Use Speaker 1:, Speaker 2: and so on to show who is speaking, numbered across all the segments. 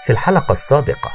Speaker 1: في الحلقة السابقة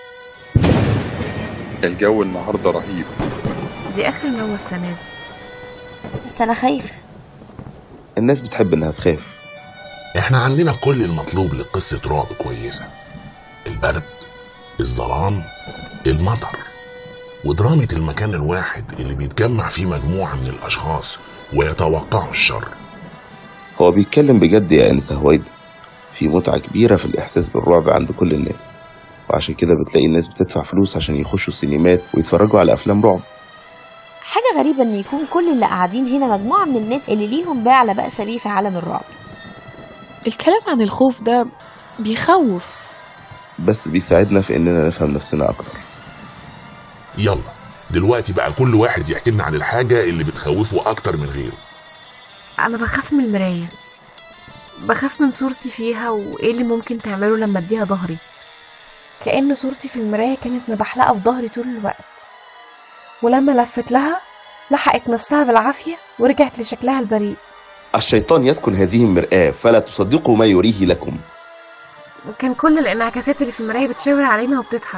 Speaker 2: الجو النهارده رهيب
Speaker 3: دي اخر نوة السنة دي
Speaker 4: بس أنا خايفة
Speaker 5: الناس بتحب انها تخاف
Speaker 6: احنا عندنا كل المطلوب لقصة رعب كويسة البرد الظلام المطر ودرامة المكان الواحد اللي بيتجمع فيه مجموعة من الأشخاص ويتوقعوا الشر
Speaker 5: هو بيتكلم بجد يا انس هويدا في متعة كبيرة في الإحساس بالرعب عند كل الناس وعشان كده بتلاقي الناس بتدفع فلوس عشان يخشوا السينمات ويتفرجوا على أفلام رعب
Speaker 4: حاجة غريبة إن يكون كل اللي قاعدين هنا مجموعة من الناس اللي ليهم باع لا بأس بيه في عالم الرعب
Speaker 3: الكلام عن الخوف ده بيخوف
Speaker 5: بس بيساعدنا في إننا نفهم نفسنا أكتر
Speaker 6: يلا دلوقتي بقى كل واحد يحكي لنا عن الحاجة اللي بتخوفه أكتر من غيره
Speaker 3: انا بخاف من المراية بخاف من صورتي فيها وايه اللي ممكن تعمله لما اديها ظهري كأن صورتي في المراية كانت مبحلقة في ظهري طول الوقت ولما لفت لها لحقت نفسها بالعافية ورجعت لشكلها البريء
Speaker 5: الشيطان يسكن هذه المرآة فلا تصدقوا ما يريه لكم
Speaker 3: وكان كل الانعكاسات اللي في المراية بتشاور علينا وبتضحك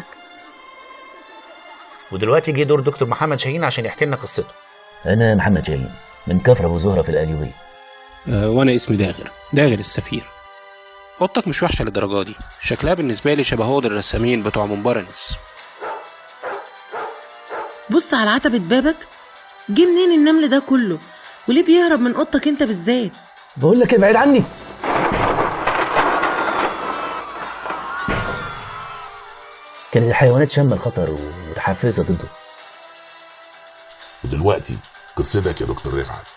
Speaker 1: ودلوقتي جه دور دكتور محمد شاهين عشان يحكي لنا قصته
Speaker 7: أنا محمد شاهين من كفر أبو زهرة في القليوبية
Speaker 8: آه، وانا اسمي داغر داغر السفير اوضتك مش وحشه للدرجه دي شكلها بالنسبه لي شبه اوض الرسامين بتوع منبرنس
Speaker 9: بص على عتبة بابك جه منين النمل ده كله وليه بيهرب من اوضتك انت بالذات
Speaker 7: بقول لك ابعد عني كانت الحيوانات شامة الخطر ومتحفزة ضده
Speaker 6: ودلوقتي قصتك يا دكتور رفعت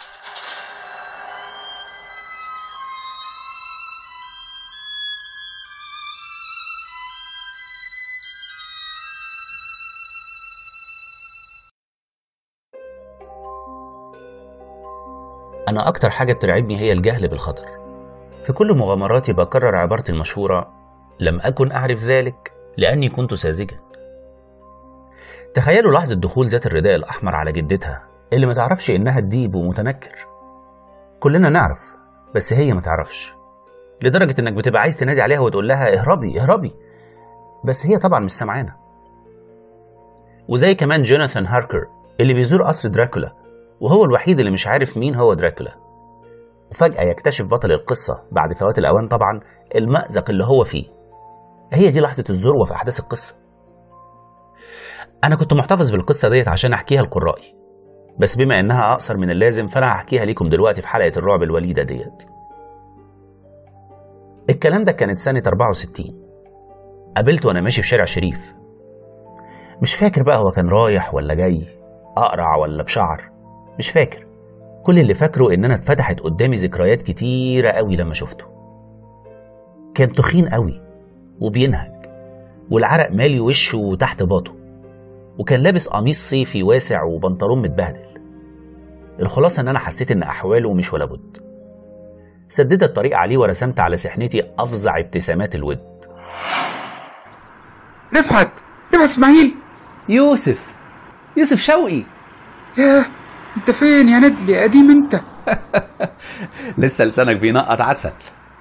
Speaker 1: أنا أكتر حاجة بترعبني هي الجهل بالخطر في كل مغامراتي بكرر عبارتي المشهورة لم أكن أعرف ذلك لأني كنت ساذجا تخيلوا لحظة دخول ذات الرداء الأحمر على جدتها اللي ما تعرفش إنها الديب ومتنكر كلنا نعرف بس هي ما تعرفش لدرجة إنك بتبقى عايز تنادي عليها وتقول لها اهربي اهربي بس هي طبعا مش سامعانا وزي كمان جوناثان هاركر اللي بيزور قصر دراكولا وهو الوحيد اللي مش عارف مين هو دراكولا وفجأة يكتشف بطل القصة بعد فوات الأوان طبعا المأزق اللي هو فيه هي دي لحظة الذروة في أحداث القصة أنا كنت محتفظ بالقصة ديت عشان أحكيها لقرائي بس بما إنها أقصر من اللازم فأنا هحكيها ليكم دلوقتي في حلقة الرعب الوليدة ديت الكلام ده كانت سنة 64 قابلته وأنا ماشي في شارع شريف مش فاكر بقى هو كان رايح ولا جاي أقرع ولا بشعر مش فاكر كل اللي فاكره ان انا اتفتحت قدامي ذكريات كتيرة قوي لما شفته كان تخين قوي وبينهج والعرق مالي وشه وتحت باطه وكان لابس قميص صيفي واسع وبنطلون متبهدل الخلاصة ان انا حسيت ان احواله مش ولا بد سددت الطريق عليه ورسمت على سحنتي افظع ابتسامات الود
Speaker 10: رفعت رفعت اسماعيل
Speaker 11: يوسف يوسف شوقي
Speaker 10: ياه انت فين يا ندلي قديم انت
Speaker 11: لسه لسانك بينقط عسل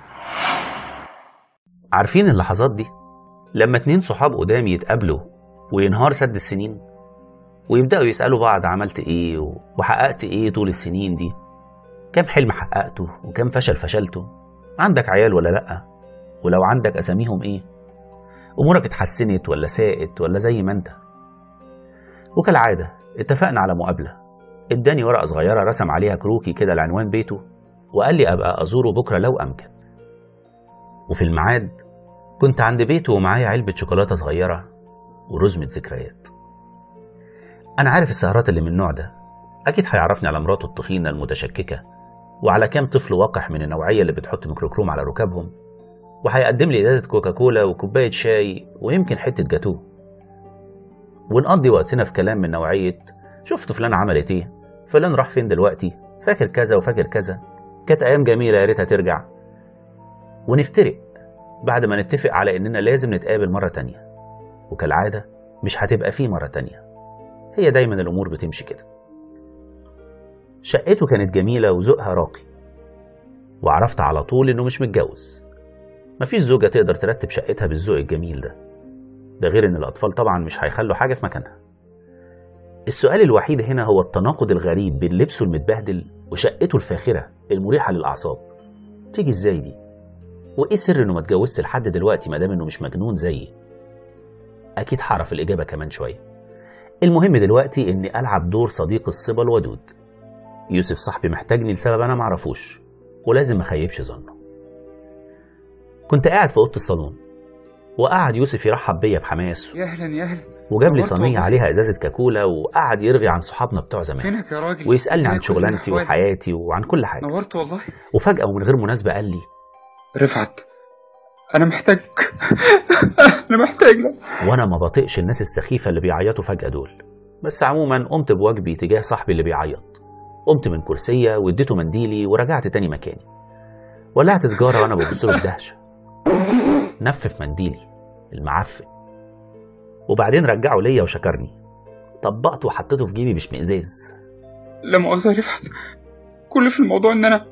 Speaker 1: عارفين اللحظات دي لما اتنين صحاب قدام يتقابلوا وينهار سد السنين ويبدأوا يسألوا بعض عملت ايه وحققت ايه طول السنين دي كم حلم حققته وكم فشل فشلته عندك عيال ولا لأ ولو عندك أساميهم ايه أمورك اتحسنت ولا ساءت ولا زي ما انت وكالعادة اتفقنا على مقابلة اداني ورقة صغيرة رسم عليها كروكي كده لعنوان بيته وقال لي أبقى أزوره بكرة لو أمكن وفي الميعاد كنت عند بيته ومعايا علبة شوكولاتة صغيرة ورزمة ذكريات أنا عارف السهرات اللي من النوع ده أكيد هيعرفني على مراته التخينة المتشككة وعلى كام طفل وقح من النوعية اللي بتحط ميكروكروم على ركابهم وهيقدم لي إزازة كوكاكولا وكوباية شاي ويمكن حتة جاتوه ونقضي وقتنا في كلام من نوعية شفت فلان عملت ايه فلان راح فين دلوقتي فاكر كذا وفاكر كذا كانت ايام جميله يا ريتها ترجع ونفترق بعد ما نتفق على اننا لازم نتقابل مره تانية وكالعاده مش هتبقى فيه مره تانية هي دايما الامور بتمشي كده شقته كانت جميله وذوقها راقي وعرفت على طول انه مش متجوز مفيش زوجة تقدر ترتب شقتها بالذوق الجميل ده ده غير إن الأطفال طبعا مش هيخلوا حاجة في مكانها السؤال الوحيد هنا هو التناقض الغريب بين لبسه المتبهدل وشقته الفاخرة المريحة للأعصاب تيجي ازاي دي؟ وإيه سر إنه ما اتجوزش لحد دلوقتي ما دام إنه مش مجنون زيي؟ أكيد هعرف الإجابة كمان شوية المهم دلوقتي إني ألعب دور صديق الصبا الودود يوسف صاحبي محتاجني لسبب أنا معرفوش ولازم ما أخيبش ظنه كنت قاعد في أوضة الصالون وقعد يوسف يرحب بيا بحماس
Speaker 10: يا اهلا يا اهلا
Speaker 1: وجاب لي
Speaker 10: نورت
Speaker 1: صينية
Speaker 10: والله.
Speaker 1: عليها إزازة كاكولا وقعد يرغي عن صحابنا بتوع زمان
Speaker 10: فينك يا راجل
Speaker 1: ويسألني عن
Speaker 10: ازيك وازاي
Speaker 1: شغلانتي
Speaker 10: أحوالك؟
Speaker 1: وحياتي وعن كل حاجة
Speaker 10: نورت والله
Speaker 1: وفجأة ومن غير مناسبة قال لي
Speaker 10: رفعت انا محتاجك انا محتاج لك
Speaker 1: وأنا ما بطيقش الناس السخيفة اللي بيعيطوا فجأة دول بس عموما قمت بواجبي تجاه صاحبي اللي بيعيط قمت من كرسية واديته منديلي ورجعت تاني مكاني ولعت سجارة وأنا ببص له بدهشة نفف منديلي المعفن وبعدين رجعه ليا وشكرني طبقته وحطيته في جيبي باشمئزاز
Speaker 10: لا مؤاخذة يا رفعت كل في الموضوع ان انا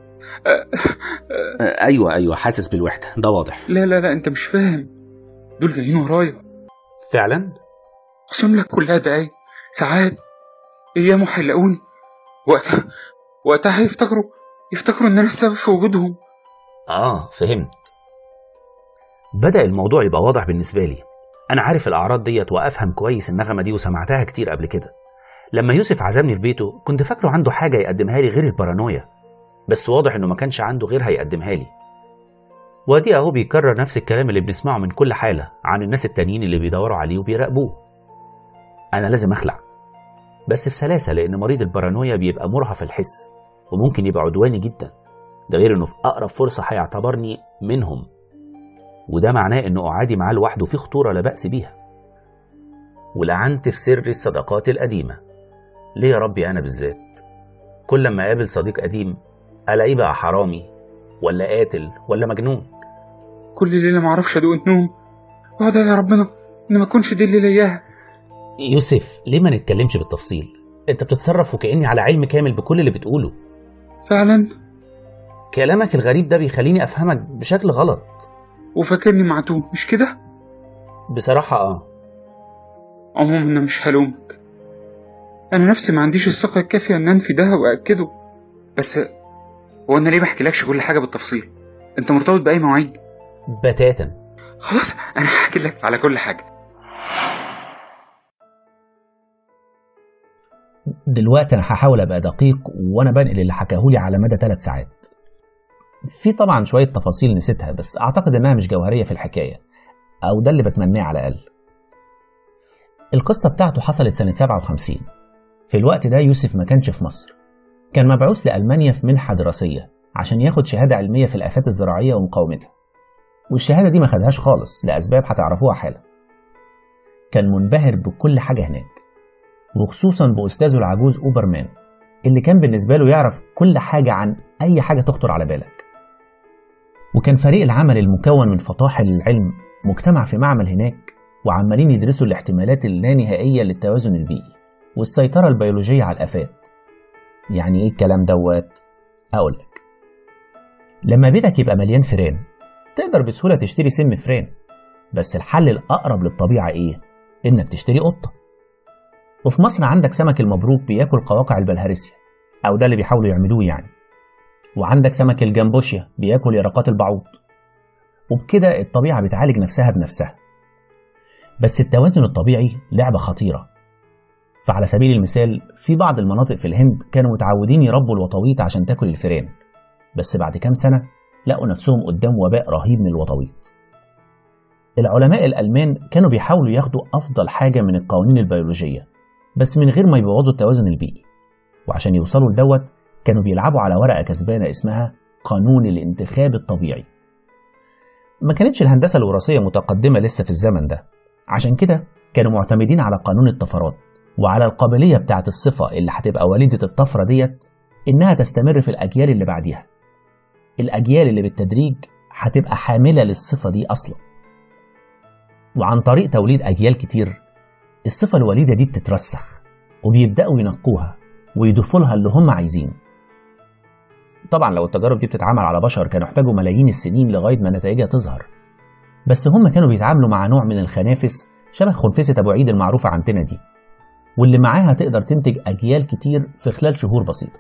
Speaker 1: ايوه ايوه حاسس بالوحده ده واضح
Speaker 10: لا لا لا انت مش فاهم دول جايين ورايا
Speaker 1: فعلا
Speaker 10: اقسم لك كلها دقايق ساعات ايام وهيلاقوني وقتها وقتها يفتكروا يفتكروا ان انا السبب في وجودهم
Speaker 1: اه فهمت بدأ الموضوع يبقى واضح بالنسبة لي أنا عارف الأعراض ديت وأفهم كويس النغمة دي وسمعتها كتير قبل كده لما يوسف عزمني في بيته كنت فاكره عنده حاجة يقدمها لي غير البارانويا بس واضح إنه ما كانش عنده غيرها يقدمها لي وادي أهو بيكرر نفس الكلام اللي بنسمعه من كل حالة عن الناس التانيين اللي بيدوروا عليه وبيراقبوه أنا لازم أخلع بس في سلاسة لأن مريض البارانويا بيبقى مرهف الحس وممكن يبقى عدواني جدا ده غير إنه في أقرب فرصة هيعتبرني منهم وده معناه إنه قعادي معاه لوحده في خطورة لا بأس بيها ولعنت في سر الصداقات القديمة ليه يا ربي أنا بالذات كل لما أقابل صديق قديم ألاقيه بقى حرامي ولا قاتل ولا مجنون
Speaker 10: كل ليلة معرفش ادوق النوم واقعد يا ربنا ان ما اكونش دي الليلة اياها
Speaker 1: يوسف ليه ما نتكلمش بالتفصيل انت بتتصرف وكأني على علم كامل بكل اللي بتقوله
Speaker 10: فعلا
Speaker 1: كلامك الغريب ده بيخليني أفهمك بشكل غلط
Speaker 10: وفاكرني معتوه مش كده
Speaker 1: بصراحة اه
Speaker 10: عموما انا مش هلومك انا نفسي ما عنديش الثقة الكافية ان انفي ده واكده بس هو انا ليه ما احكيلكش كل حاجة بالتفصيل انت مرتبط باي مواعيد
Speaker 1: بتاتا
Speaker 10: خلاص انا هحكي لك على كل حاجة
Speaker 7: دلوقتي انا هحاول ابقى دقيق وانا بنقل اللي حكاهولي على مدى ثلاث ساعات في طبعا شوية تفاصيل نسيتها بس اعتقد انها مش جوهرية في الحكاية او ده اللي بتمناه على الاقل القصة بتاعته حصلت سنة 57 في الوقت ده يوسف ما كانش في مصر كان مبعوث لألمانيا في منحة دراسية عشان ياخد شهادة علمية في الآفات الزراعية ومقاومتها والشهادة دي ما خدهاش خالص لأسباب هتعرفوها حالا كان منبهر بكل حاجة هناك وخصوصا بأستاذه العجوز أوبرمان اللي كان بالنسبة له يعرف كل حاجة عن أي حاجة تخطر على بالك وكان فريق العمل المكون من فطاحل العلم مجتمع في معمل هناك وعمالين يدرسوا الاحتمالات اللانهائية للتوازن البيئي والسيطرة البيولوجية على الآفات يعني إيه الكلام دوت؟ أقولك لما بيتك يبقى مليان فيران تقدر بسهولة تشتري سم فران بس الحل الأقرب للطبيعة إيه؟ إنك تشتري قطة وفي مصر عندك سمك المبروك بياكل قواقع البلهارسيا أو ده اللي بيحاولوا يعملوه يعني وعندك سمك الجامبوشيا بياكل يرقات البعوض وبكده الطبيعة بتعالج نفسها بنفسها بس التوازن الطبيعي لعبة خطيرة فعلى سبيل المثال في بعض المناطق في الهند كانوا متعودين يربوا الوطويط عشان تاكل الفيران بس بعد كام سنة لقوا نفسهم قدام وباء رهيب من الوطويط العلماء الألمان كانوا بيحاولوا ياخدوا أفضل حاجة من القوانين البيولوجية بس من غير ما يبوظوا التوازن البيئي وعشان يوصلوا لدوت كانوا بيلعبوا على ورقة كسبانة اسمها قانون الانتخاب الطبيعي ما كانتش الهندسة الوراثية متقدمة لسه في الزمن ده عشان كده كانوا معتمدين على قانون الطفرات وعلى القابلية بتاعت الصفة اللي هتبقى والدة الطفرة ديت إنها تستمر في الأجيال اللي بعديها الأجيال اللي بالتدريج هتبقى حاملة للصفة دي أصلا وعن طريق توليد أجيال كتير الصفة الوليدة دي بتترسخ وبيبدأوا ينقوها ويضيفوا لها اللي هم عايزينه طبعا لو التجارب دي بتتعمل على بشر كانوا يحتاجوا ملايين السنين لغاية ما نتائجها تظهر بس هم كانوا بيتعاملوا مع نوع من الخنافس شبه خنفسة أبو عيد المعروفة عندنا دي واللي معاها تقدر تنتج أجيال كتير في خلال شهور بسيطة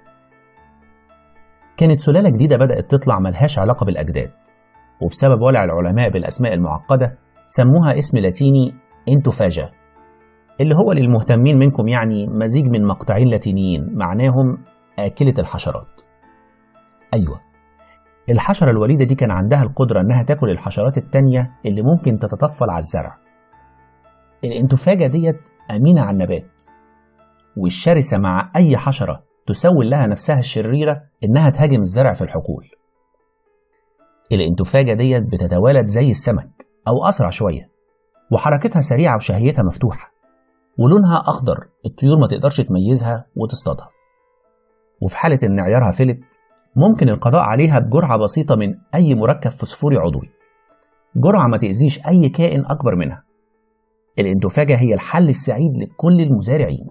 Speaker 7: كانت سلالة جديدة بدأت تطلع ملهاش علاقة بالأجداد وبسبب ولع العلماء بالأسماء المعقدة سموها اسم لاتيني انتوفاجا اللي هو للمهتمين منكم يعني مزيج من مقطعين لاتينيين معناهم آكلة الحشرات أيوة الحشرة الوليدة دي كان عندها القدرة إنها تاكل الحشرات التانية اللي ممكن تتطفل على الزرع الانتوفاجة ديت أمينة على النبات والشرسة مع أي حشرة تسول لها نفسها الشريرة إنها تهاجم الزرع في الحقول الانتوفاجة ديت بتتوالد زي السمك أو أسرع شوية وحركتها سريعة وشهيتها مفتوحة ولونها أخضر الطيور ما تقدرش تميزها وتصطادها وفي حالة إن عيارها فلت ممكن القضاء عليها بجرعة بسيطة من أي مركب فسفوري عضوي جرعة ما تأذيش أي كائن أكبر منها الانتوفاجة هي الحل السعيد لكل المزارعين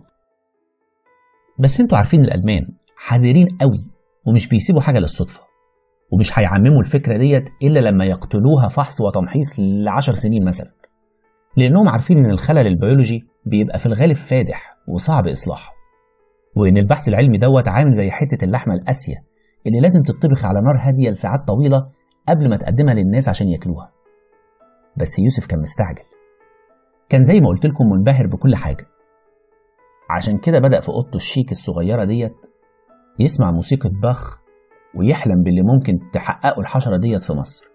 Speaker 7: بس انتوا عارفين الألمان حذرين قوي ومش بيسيبوا حاجة للصدفة ومش هيعمموا الفكرة ديت إلا لما يقتلوها فحص وتمحيص لعشر سنين مثلا لأنهم عارفين إن الخلل البيولوجي بيبقى في الغالب فادح وصعب إصلاحه وإن البحث العلمي دوت عامل زي حتة اللحمة القاسية اللي لازم تطبخ على نار هادية لساعات طويلة قبل ما تقدمها للناس عشان ياكلوها بس يوسف كان مستعجل كان زي ما قلت لكم منبهر بكل حاجة عشان كده بدأ في أوضته الشيك الصغيرة ديت يسمع موسيقى باخ ويحلم باللي ممكن تحققه الحشرة ديت في مصر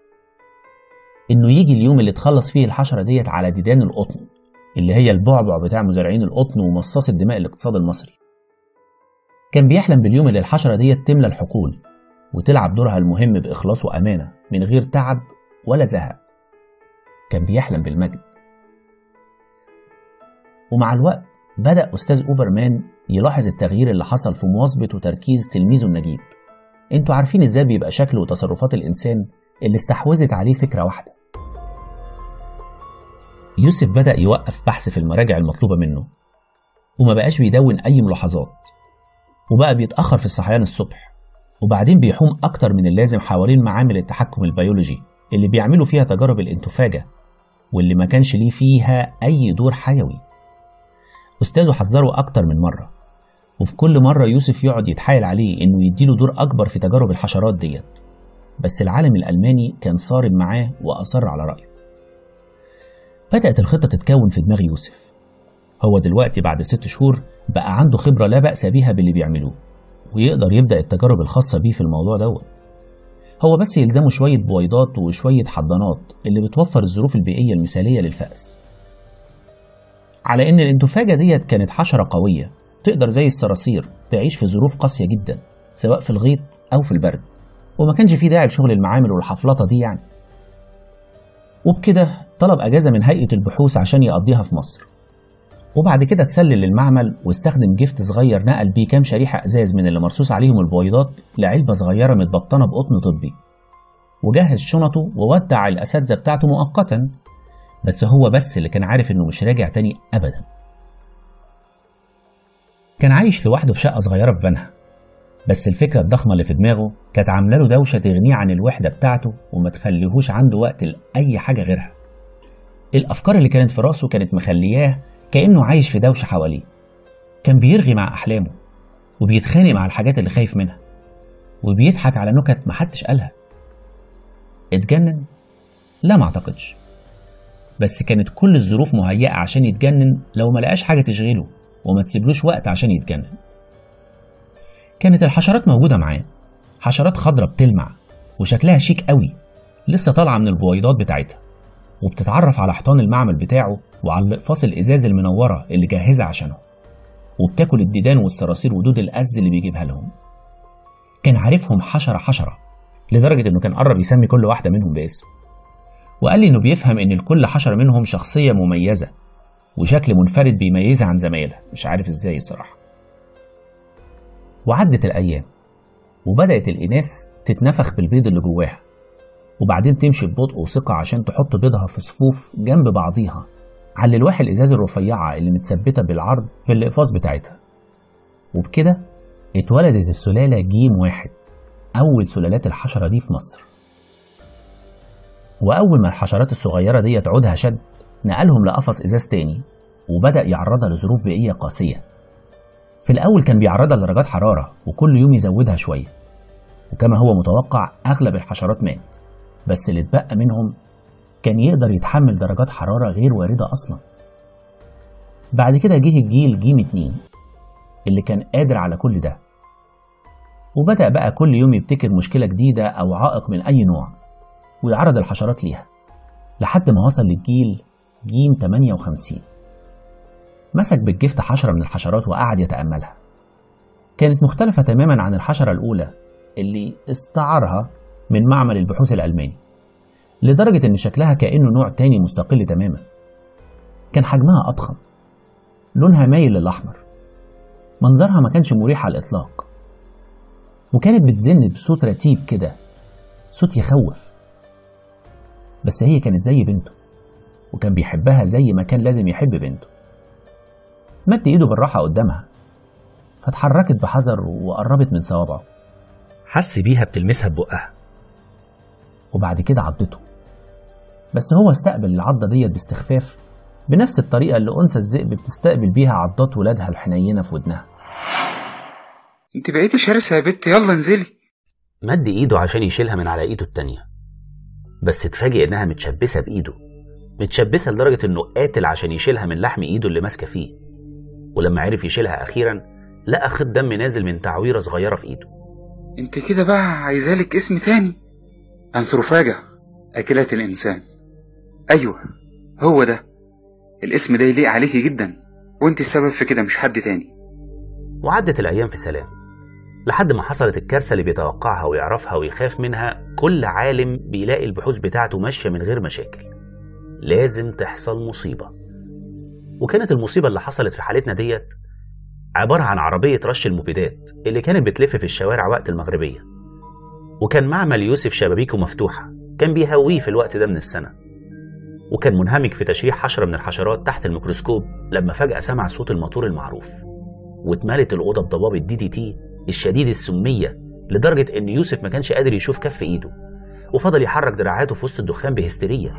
Speaker 7: إنه يجي اليوم اللي تخلص فيه الحشرة ديت على ديدان القطن اللي هي البعبع بتاع مزارعين القطن ومصاص الدماء الاقتصاد المصري كان بيحلم باليوم اللي الحشرة ديت تملى الحقول وتلعب دورها المهم بإخلاص وأمانة من غير تعب ولا زهق كان بيحلم بالمجد ومع الوقت بدأ أستاذ أوبرمان يلاحظ التغيير اللي حصل في مواظبة وتركيز تلميذه النجيب انتوا عارفين ازاي بيبقى شكل وتصرفات الإنسان اللي استحوذت عليه فكرة واحدة يوسف بدأ يوقف بحث في المراجع المطلوبة منه وما بقاش بيدون أي ملاحظات وبقى بيتأخر في الصحيان الصبح وبعدين بيحوم أكتر من اللازم حوالين معامل التحكم البيولوجي اللي بيعملوا فيها تجارب الانتفاجة واللي ما كانش ليه فيها أي دور حيوي أستاذه حذره أكتر من مرة وفي كل مرة يوسف يقعد يتحايل عليه إنه يديله دور أكبر في تجارب الحشرات ديت بس العالم الألماني كان صارم معاه وأصر على رأيه بدأت الخطة تتكون في دماغ يوسف هو دلوقتي بعد ست شهور بقى عنده خبرة لا بأس بيها باللي بيعملوه ويقدر يبدأ التجارب الخاصة بيه في الموضوع دوت هو بس يلزمه شوية بويضات وشوية حضانات اللي بتوفر الظروف البيئية المثالية للفأس على إن الانتفاجة ديت كانت حشرة قوية تقدر زي الصراصير تعيش في ظروف قاسية جدا سواء في الغيط أو في البرد وما كانش فيه داعي لشغل المعامل والحفلطة دي يعني وبكده طلب أجازة من هيئة البحوث عشان يقضيها في مصر وبعد كده اتسلل للمعمل واستخدم جفت صغير نقل بيه كام شريحة إزاز من اللي مرصوص عليهم البويضات لعلبة صغيرة متبطنة بقطن طبي وجهز شنطه وودع الأساتذة بتاعته مؤقتا بس هو بس اللي كان عارف إنه مش راجع تاني أبدا كان عايش لوحده في شقة صغيرة في بنها بس الفكرة الضخمة اللي في دماغه كانت عاملة له دوشة تغنيه عن الوحدة بتاعته وما تخليهوش عنده وقت لأي حاجة غيرها الأفكار اللي كانت في راسه كانت مخلياه كأنه عايش في دوشة حواليه كان بيرغي مع أحلامه وبيتخانق مع الحاجات اللي خايف منها وبيضحك على نكت محدش قالها اتجنن؟ لا ما اعتقدش بس كانت كل الظروف مهيئة عشان يتجنن لو ما لقاش حاجة تشغله وما تسيبلوش وقت عشان يتجنن كانت الحشرات موجودة معاه حشرات خضرة بتلمع وشكلها شيك قوي لسه طالعة من البويضات بتاعتها وبتتعرف على حيطان المعمل بتاعه وعلى الاقفاص الازاز المنوره اللي جهزها عشانه وبتاكل الديدان والصراصير ودود الأز اللي بيجيبها لهم كان عارفهم حشرة حشرة لدرجة إنه كان قرب يسمي كل واحدة منهم باسم وقال لي إنه بيفهم إن لكل حشرة منهم شخصية مميزة وشكل منفرد بيميزها عن زمايلها مش عارف إزاي الصراحة وعدت الأيام وبدأت الإناث تتنفخ بالبيض اللي جواها وبعدين تمشي ببطء وثقة عشان تحط بيضها في صفوف جنب بعضيها على الواح الإزاز الرفيعة اللي متثبتة بالعرض في الإقفاص بتاعتها وبكده اتولدت السلالة جيم واحد أول سلالات الحشرة دي في مصر وأول ما الحشرات الصغيرة دي عودها شد نقلهم لقفص إزاز تاني وبدأ يعرضها لظروف بيئية قاسية في الأول كان بيعرضها لدرجات حرارة وكل يوم يزودها شوية وكما هو متوقع أغلب الحشرات مات بس اللي اتبقى منهم كان يقدر يتحمل درجات حرارة غير واردة أصلا بعد كده جه الجيل جيم اتنين اللي كان قادر على كل ده وبدأ بقى كل يوم يبتكر مشكلة جديدة أو عائق من أي نوع ويعرض الحشرات ليها لحد ما وصل للجيل جيم 58 مسك بالجفت حشرة من الحشرات وقعد يتأملها كانت مختلفة تماما عن الحشرة الأولى اللي استعارها من معمل البحوث الألماني لدرجة إن شكلها كأنه نوع تاني مستقل تماما كان حجمها أضخم لونها مايل للأحمر منظرها ما كانش مريح على الإطلاق وكانت بتزن بصوت رتيب كده صوت يخوف بس هي كانت زي بنته وكان بيحبها زي ما كان لازم يحب بنته مد ايده بالراحة قدامها فاتحركت بحذر وقربت من صوابعه
Speaker 1: حس بيها بتلمسها ببقها
Speaker 7: وبعد كده عضته بس هو استقبل العضة ديت باستخفاف بنفس الطريقة اللي أنثى الذئب بتستقبل بيها عضات ولادها الحنينة في ودنها
Speaker 10: انت بقيتي شرسة يا بت يلا انزلي
Speaker 1: مد ايده عشان يشيلها من على ايده التانية بس اتفاجئ انها متشبسة بايده متشبسة لدرجة انه قاتل عشان يشيلها من لحم ايده اللي ماسكة فيه ولما عرف يشيلها اخيرا لقى خيط دم نازل من تعويرة صغيرة في ايده
Speaker 10: انت كده بقى عايزالك اسم تاني أنثروفاجة أكلة الإنسان أيوة هو ده الاسم ده يليق عليكي جدا وانت السبب في كده مش حد تاني
Speaker 1: وعدت الأيام في سلام لحد ما حصلت الكارثة اللي بيتوقعها ويعرفها ويخاف منها كل عالم بيلاقي البحوث بتاعته ماشية من غير مشاكل لازم تحصل مصيبة وكانت المصيبة اللي حصلت في حالتنا ديت عبارة عن عربية رش المبيدات اللي كانت بتلف في الشوارع وقت المغربية وكان معمل يوسف شبابيكه مفتوحة كان بيهويه في الوقت ده من السنة وكان منهمك في تشريح حشرة من الحشرات تحت الميكروسكوب لما فجأة سمع صوت الموتور المعروف واتملت الأوضة بضباب الدي دي تي الشديد السمية لدرجة إن يوسف ما كانش قادر يشوف كف إيده وفضل يحرك دراعاته في وسط الدخان بهستيريا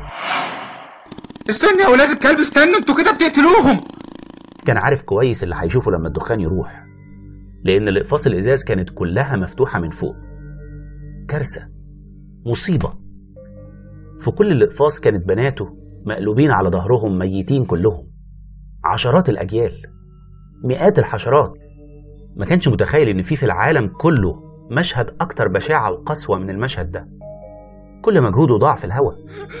Speaker 10: استنى يا ولاد الكلب استنوا انتوا كده بتقتلوهم
Speaker 1: كان عارف كويس اللي هيشوفه لما الدخان يروح لأن الأقفاص الإزاز كانت كلها مفتوحة من فوق كارثة مصيبة في كل الأقفاص كانت بناته مقلوبين على ظهرهم ميتين كلهم عشرات الأجيال مئات الحشرات ما كانش متخيل إن في في العالم كله مشهد أكتر بشاعة وقسوة من المشهد ده كل مجهوده ضاع في الهوا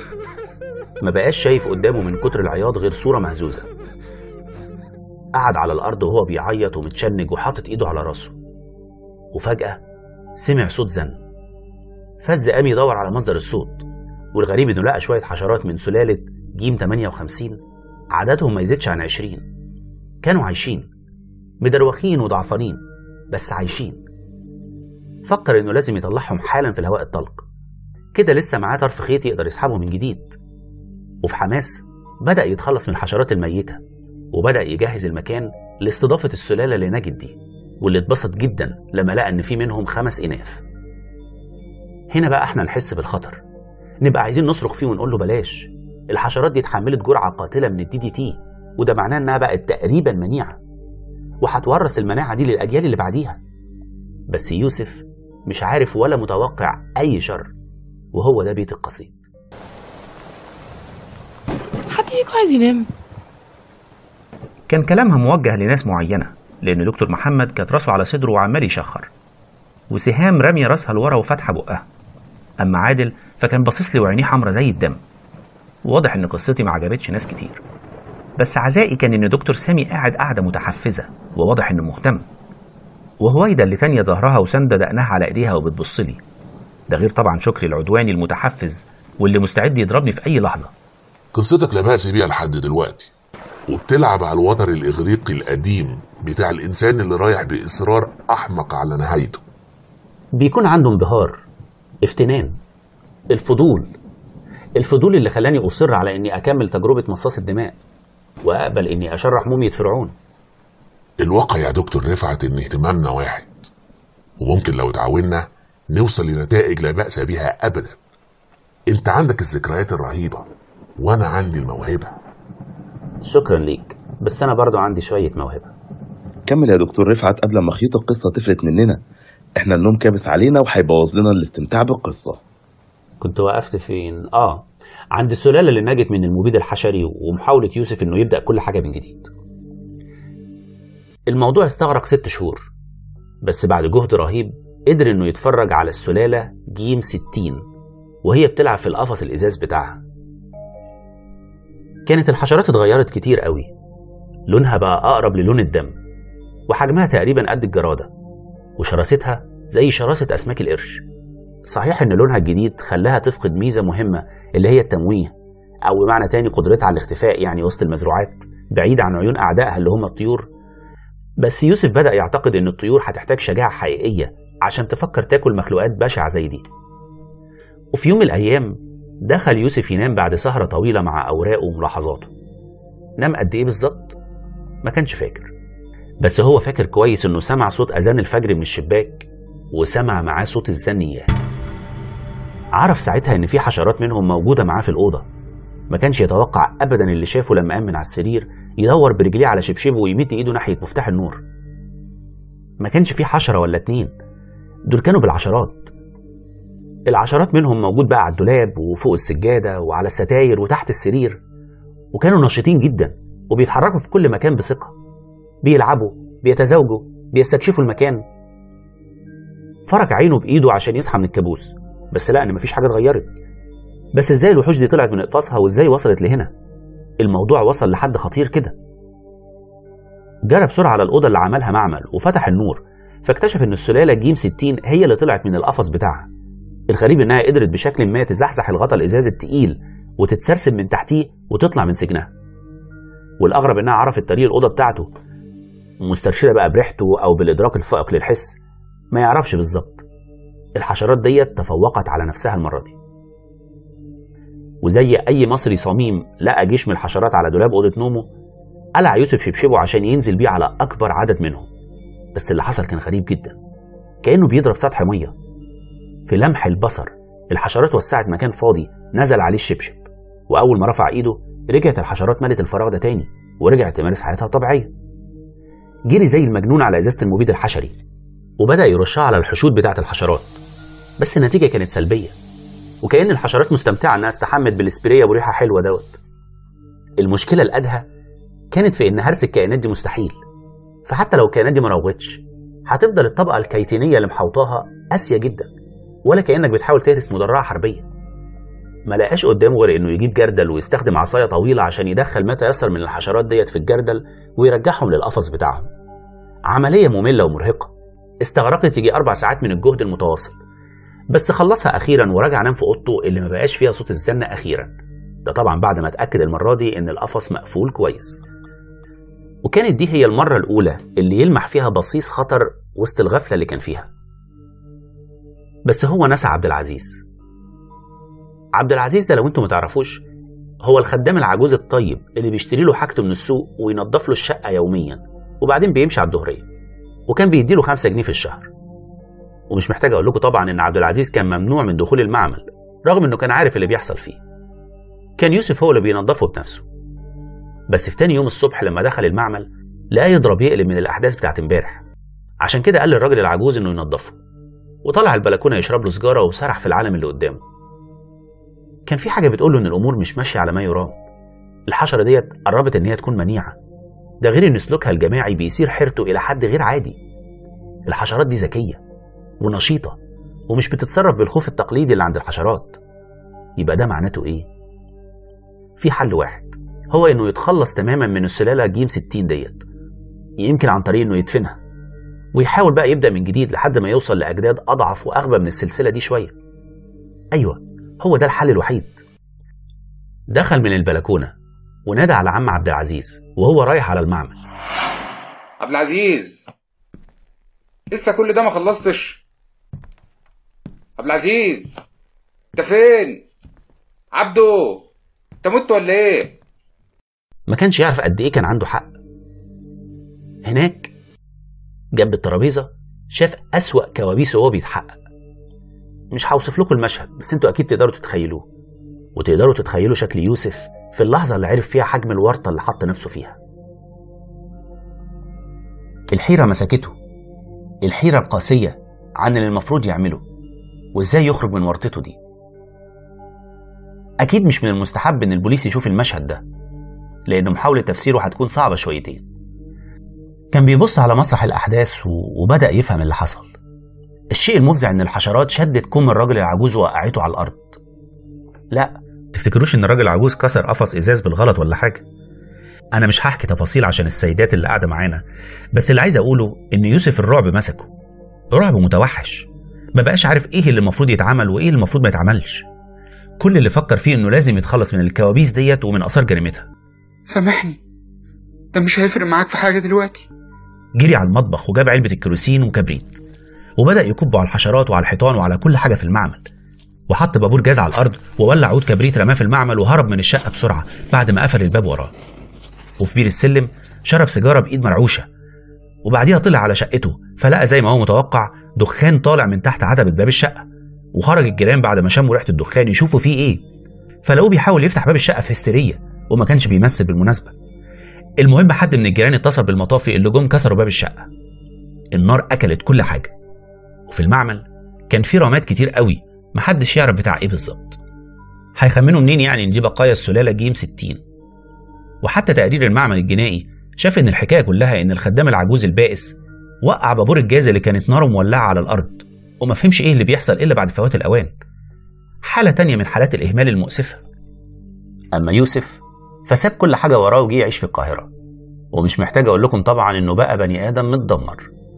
Speaker 1: ما بقاش شايف قدامه من كتر العياط غير صورة مهزوزة قعد على الأرض وهو بيعيط ومتشنج وحاطط إيده على راسه وفجأة سمع صوت زن فز قام يدور على مصدر الصوت والغريب إنه لقى شوية حشرات من سلالة جيم 58 عددهم ما يزيدش عن 20 كانوا عايشين مدروخين وضعفانين بس عايشين فكر إنه لازم يطلعهم حالا في الهواء الطلق كده لسه معاه طرف خيط يقدر يسحبه من جديد وفي حماس بدأ يتخلص من الحشرات الميتة وبدأ يجهز المكان لاستضافة السلالة اللي نجت دي واللي اتبسط جدا لما لقى إن في منهم خمس إناث هنا بقى احنا نحس بالخطر نبقى عايزين نصرخ فيه ونقول له بلاش الحشرات دي اتحملت جرعة قاتلة من الدي دي تي وده معناه إنها بقت تقريبا منيعة وهتورث المناعة دي للأجيال اللي بعديها بس يوسف مش عارف ولا متوقع أي شر وهو ده بيت القصيد
Speaker 3: حد فيكم عايز ينام
Speaker 7: كان كلامها موجه لناس معينة لأن دكتور محمد كانت راسه على صدره وعمال يشخر وسهام رامية راسها لورا وفاتحة بقها أما عادل فكان باصص لي وعينيه حمرا زي الدم واضح إن قصتي ما عجبتش ناس كتير بس عزائي كان إن دكتور سامي قاعد قاعدة متحفزة وواضح إنه مهتم وهويدا اللي تانية ظهرها وساندة دقنها على إيديها وبتبص لي ده غير طبعا شكري العدواني المتحفز واللي مستعد يضربني في أي لحظة
Speaker 6: قصتك لا بأس بيها لحد دلوقتي وبتلعب على الوتر الإغريقي القديم بتاع الإنسان اللي رايح بإصرار أحمق على نهايته
Speaker 1: بيكون عنده انبهار افتنان الفضول الفضول اللي خلاني أصر على إني أكمل تجربة مصاص الدماء وأقبل إني أشرح مومية فرعون
Speaker 6: الواقع يا دكتور رفعت إن اهتمامنا واحد وممكن لو اتعاوننا نوصل لنتائج لا بأس بها أبدا انت عندك الذكريات الرهيبة وانا عندي الموهبة
Speaker 1: شكرا ليك بس انا برضو عندي شويه موهبه
Speaker 5: كمل يا دكتور رفعت قبل ما خيط القصة تفلت مننا احنا النوم كابس علينا وهيبوظ لنا الاستمتاع بالقصة
Speaker 1: كنت وقفت فين اه عند السلاله اللي نجت من المبيد الحشري ومحاوله يوسف انه يبدا كل حاجه من جديد الموضوع استغرق ست شهور بس بعد جهد رهيب قدر انه يتفرج على السلاله جيم 60 وهي بتلعب في القفص الازاز بتاعها كانت الحشرات اتغيرت كتير قوي لونها بقى اقرب للون الدم وحجمها تقريبا قد الجراده وشراستها زي شراسه اسماك القرش صحيح ان لونها الجديد خلاها تفقد ميزه مهمه اللي هي التمويه او بمعنى تاني قدرتها على الاختفاء يعني وسط المزروعات بعيد عن عيون اعدائها اللي هم الطيور بس يوسف بدا يعتقد ان الطيور هتحتاج شجاعه حقيقيه عشان تفكر تاكل مخلوقات بشعه زي دي وفي يوم من الايام دخل يوسف ينام بعد سهره طويله مع اوراقه وملاحظاته نام قد ايه بالظبط ما كانش فاكر بس هو فاكر كويس انه سمع صوت اذان الفجر من الشباك وسمع معاه صوت الزنية عرف ساعتها ان في حشرات منهم موجوده معاه في الاوضه ما كانش يتوقع ابدا اللي شافه لما قام من على السرير يدور برجليه على شبشبه ويمد ايده ناحيه مفتاح النور ما كانش في حشره ولا اتنين دول كانوا بالعشرات العشرات منهم موجود بقى على الدولاب وفوق السجاده وعلى الستاير وتحت السرير وكانوا نشيطين جدا وبيتحركوا في كل مكان بثقه بيلعبوا بيتزاوجوا بيستكشفوا المكان فرك عينه بايده عشان يصحى من الكابوس بس لقى ان مفيش حاجه اتغيرت بس ازاي الوحوش دي طلعت من اقفاصها وازاي وصلت لهنا الموضوع وصل لحد خطير كده جرى بسرعه على الاوضه اللي عملها معمل وفتح النور فاكتشف ان السلاله جيم 60 هي اللي طلعت من القفص بتاعها الغريب انها قدرت بشكل ما تزحزح الغطا الازاز التقيل وتتسرسب من تحتيه وتطلع من سجنها والاغرب انها عرفت طريق الاوضه بتاعته مسترشده بقى بريحته او بالادراك الفائق للحس ما يعرفش بالظبط الحشرات ديت تفوقت على نفسها المره دي وزي اي مصري صميم لقى جيش من الحشرات على دولاب اوضه نومه قلع يوسف شبشبه عشان ينزل بيه على اكبر عدد منهم بس اللي حصل كان غريب جدا كانه بيضرب سطح ميه في لمح البصر الحشرات وسعت مكان فاضي نزل عليه الشبشب واول ما رفع ايده رجعت الحشرات ملت الفراغ ده تاني ورجعت تمارس حياتها الطبيعيه جري زي المجنون على ازازه المبيد الحشري وبدا يرشها على الحشود بتاعه الحشرات بس النتيجه كانت سلبيه وكأن الحشرات مستمتعه انها استحمت بالسبراي ابو ريحه حلوه دوت المشكله الادهى كانت في ان هرس الكائنات دي مستحيل فحتى لو الكائنات دي ما روتش هتفضل الطبقه الكيتينيه اللي محوطاها قاسيه جدا ولا كانك بتحاول تهرس مدرعه حربيه ما لقاش قدامه غير انه يجيب جردل ويستخدم عصايه طويله عشان يدخل ما تيسر من الحشرات ديت في الجردل ويرجعهم للقفص بتاعهم عمليه ممله ومرهقه استغرقت يجي اربع ساعات من الجهد المتواصل بس خلصها اخيرا ورجع نام في اوضته اللي ما بقاش فيها صوت الزن اخيرا ده طبعا بعد ما اتاكد المره دي ان القفص مقفول كويس وكانت دي هي المره الاولى اللي يلمح فيها بصيص خطر وسط الغفله اللي كان فيها بس هو نسى عبد العزيز عبد العزيز ده لو انتم ما تعرفوش هو الخدام العجوز الطيب اللي بيشتري له حاجته من السوق وينظف له الشقه يوميا وبعدين بيمشي على الظهريه وكان بيديله 5 جنيه في الشهر ومش محتاج اقول لكم طبعا ان عبد العزيز كان ممنوع من دخول المعمل رغم انه كان عارف اللي بيحصل فيه كان يوسف هو اللي بينظفه بنفسه بس في تاني يوم الصبح لما دخل المعمل لقى يضرب يقلب من الاحداث بتاعت امبارح عشان كده قال للراجل العجوز انه ينظفه وطلع البلكونه يشرب له سجاره وسرح في العالم اللي قدامه كان في حاجه بتقول له ان الامور مش ماشيه على ما يرام الحشره ديت قربت ان هي تكون منيعه ده غير ان سلوكها الجماعي بيصير حيرته الى حد غير عادي الحشرات دي ذكيه ونشيطه ومش بتتصرف بالخوف التقليدي اللي عند الحشرات يبقى ده معناته ايه في حل واحد هو انه يتخلص تماما من السلاله جيم 60 ديت يمكن عن طريق انه يدفنها ويحاول بقى يبدا من جديد لحد ما يوصل لاجداد اضعف واغبى من السلسله دي شويه ايوه هو ده الحل الوحيد دخل من البلكونه ونادى على عم عبد العزيز وهو رايح على المعمل
Speaker 10: عبد العزيز لسه كل ده ما خلصتش عبد العزيز انت فين عبده انت مت ولا ايه
Speaker 1: ما كانش يعرف قد ايه كان عنده حق هناك جنب الترابيزه شاف اسوا كوابيسه وهو بيتحقق مش هوصف لكم المشهد بس انتوا اكيد تقدروا تتخيلوه وتقدروا تتخيلوا شكل يوسف في اللحظة اللي عرف فيها حجم الورطة اللي حط نفسه فيها الحيرة مسكته الحيرة القاسية عن اللي المفروض يعمله وازاي يخرج من ورطته دي أكيد مش من المستحب إن البوليس يشوف المشهد ده لأن محاولة تفسيره هتكون صعبة شويتين كان بيبص على مسرح الأحداث و... وبدأ يفهم اللي حصل الشيء المفزع إن الحشرات شدت كم الراجل العجوز ووقعته على الأرض لا تفتكروش إن الراجل العجوز كسر قفص إزاز بالغلط ولا حاجة أنا مش هحكي تفاصيل عشان السيدات اللي قاعدة معانا بس اللي عايز أقوله إن يوسف الرعب مسكه رعب متوحش ما بقاش عارف إيه اللي المفروض يتعمل وإيه اللي المفروض ما يتعملش كل اللي فكر فيه إنه لازم يتخلص من الكوابيس ديت ومن آثار جريمتها
Speaker 10: سامحني ده مش هيفرق معاك في حاجة دلوقتي
Speaker 1: جري على المطبخ وجاب علبة الكيروسين وكبريت وبدأ يكب على الحشرات وعلى الحيطان وعلى كل حاجة في المعمل وحط بابور جاز على الأرض وولع عود كبريت رماه في المعمل وهرب من الشقة بسرعة بعد ما قفل الباب وراه وفي بير السلم شرب سيجارة بإيد مرعوشة وبعديها طلع على شقته فلقى زي ما هو متوقع دخان طالع من تحت عتبة باب الشقة وخرج الجيران بعد ما شموا ريحة الدخان يشوفوا فيه إيه فلقوه بيحاول يفتح باب الشقة في هستيرية وما كانش بيمثل بالمناسبة المهم حد من الجيران اتصل بالمطافي اللي جم كسروا باب الشقة النار أكلت كل حاجة وفي المعمل كان في رماد كتير قوي محدش يعرف بتاع ايه بالظبط هيخمنوا منين يعني ان دي بقايا السلالة جيم 60 وحتى تقرير المعمل الجنائي شاف ان الحكاية كلها ان الخدام العجوز البائس وقع بابور الجاز اللي كانت ناره مولعة على الأرض وما فهمش ايه اللي بيحصل إلا بعد فوات الأوان حالة تانية من حالات الإهمال المؤسفة أما يوسف فساب كل حاجة وراه وجه يعيش في القاهرة ومش محتاج أقول لكم طبعا إنه بقى بني آدم متدمر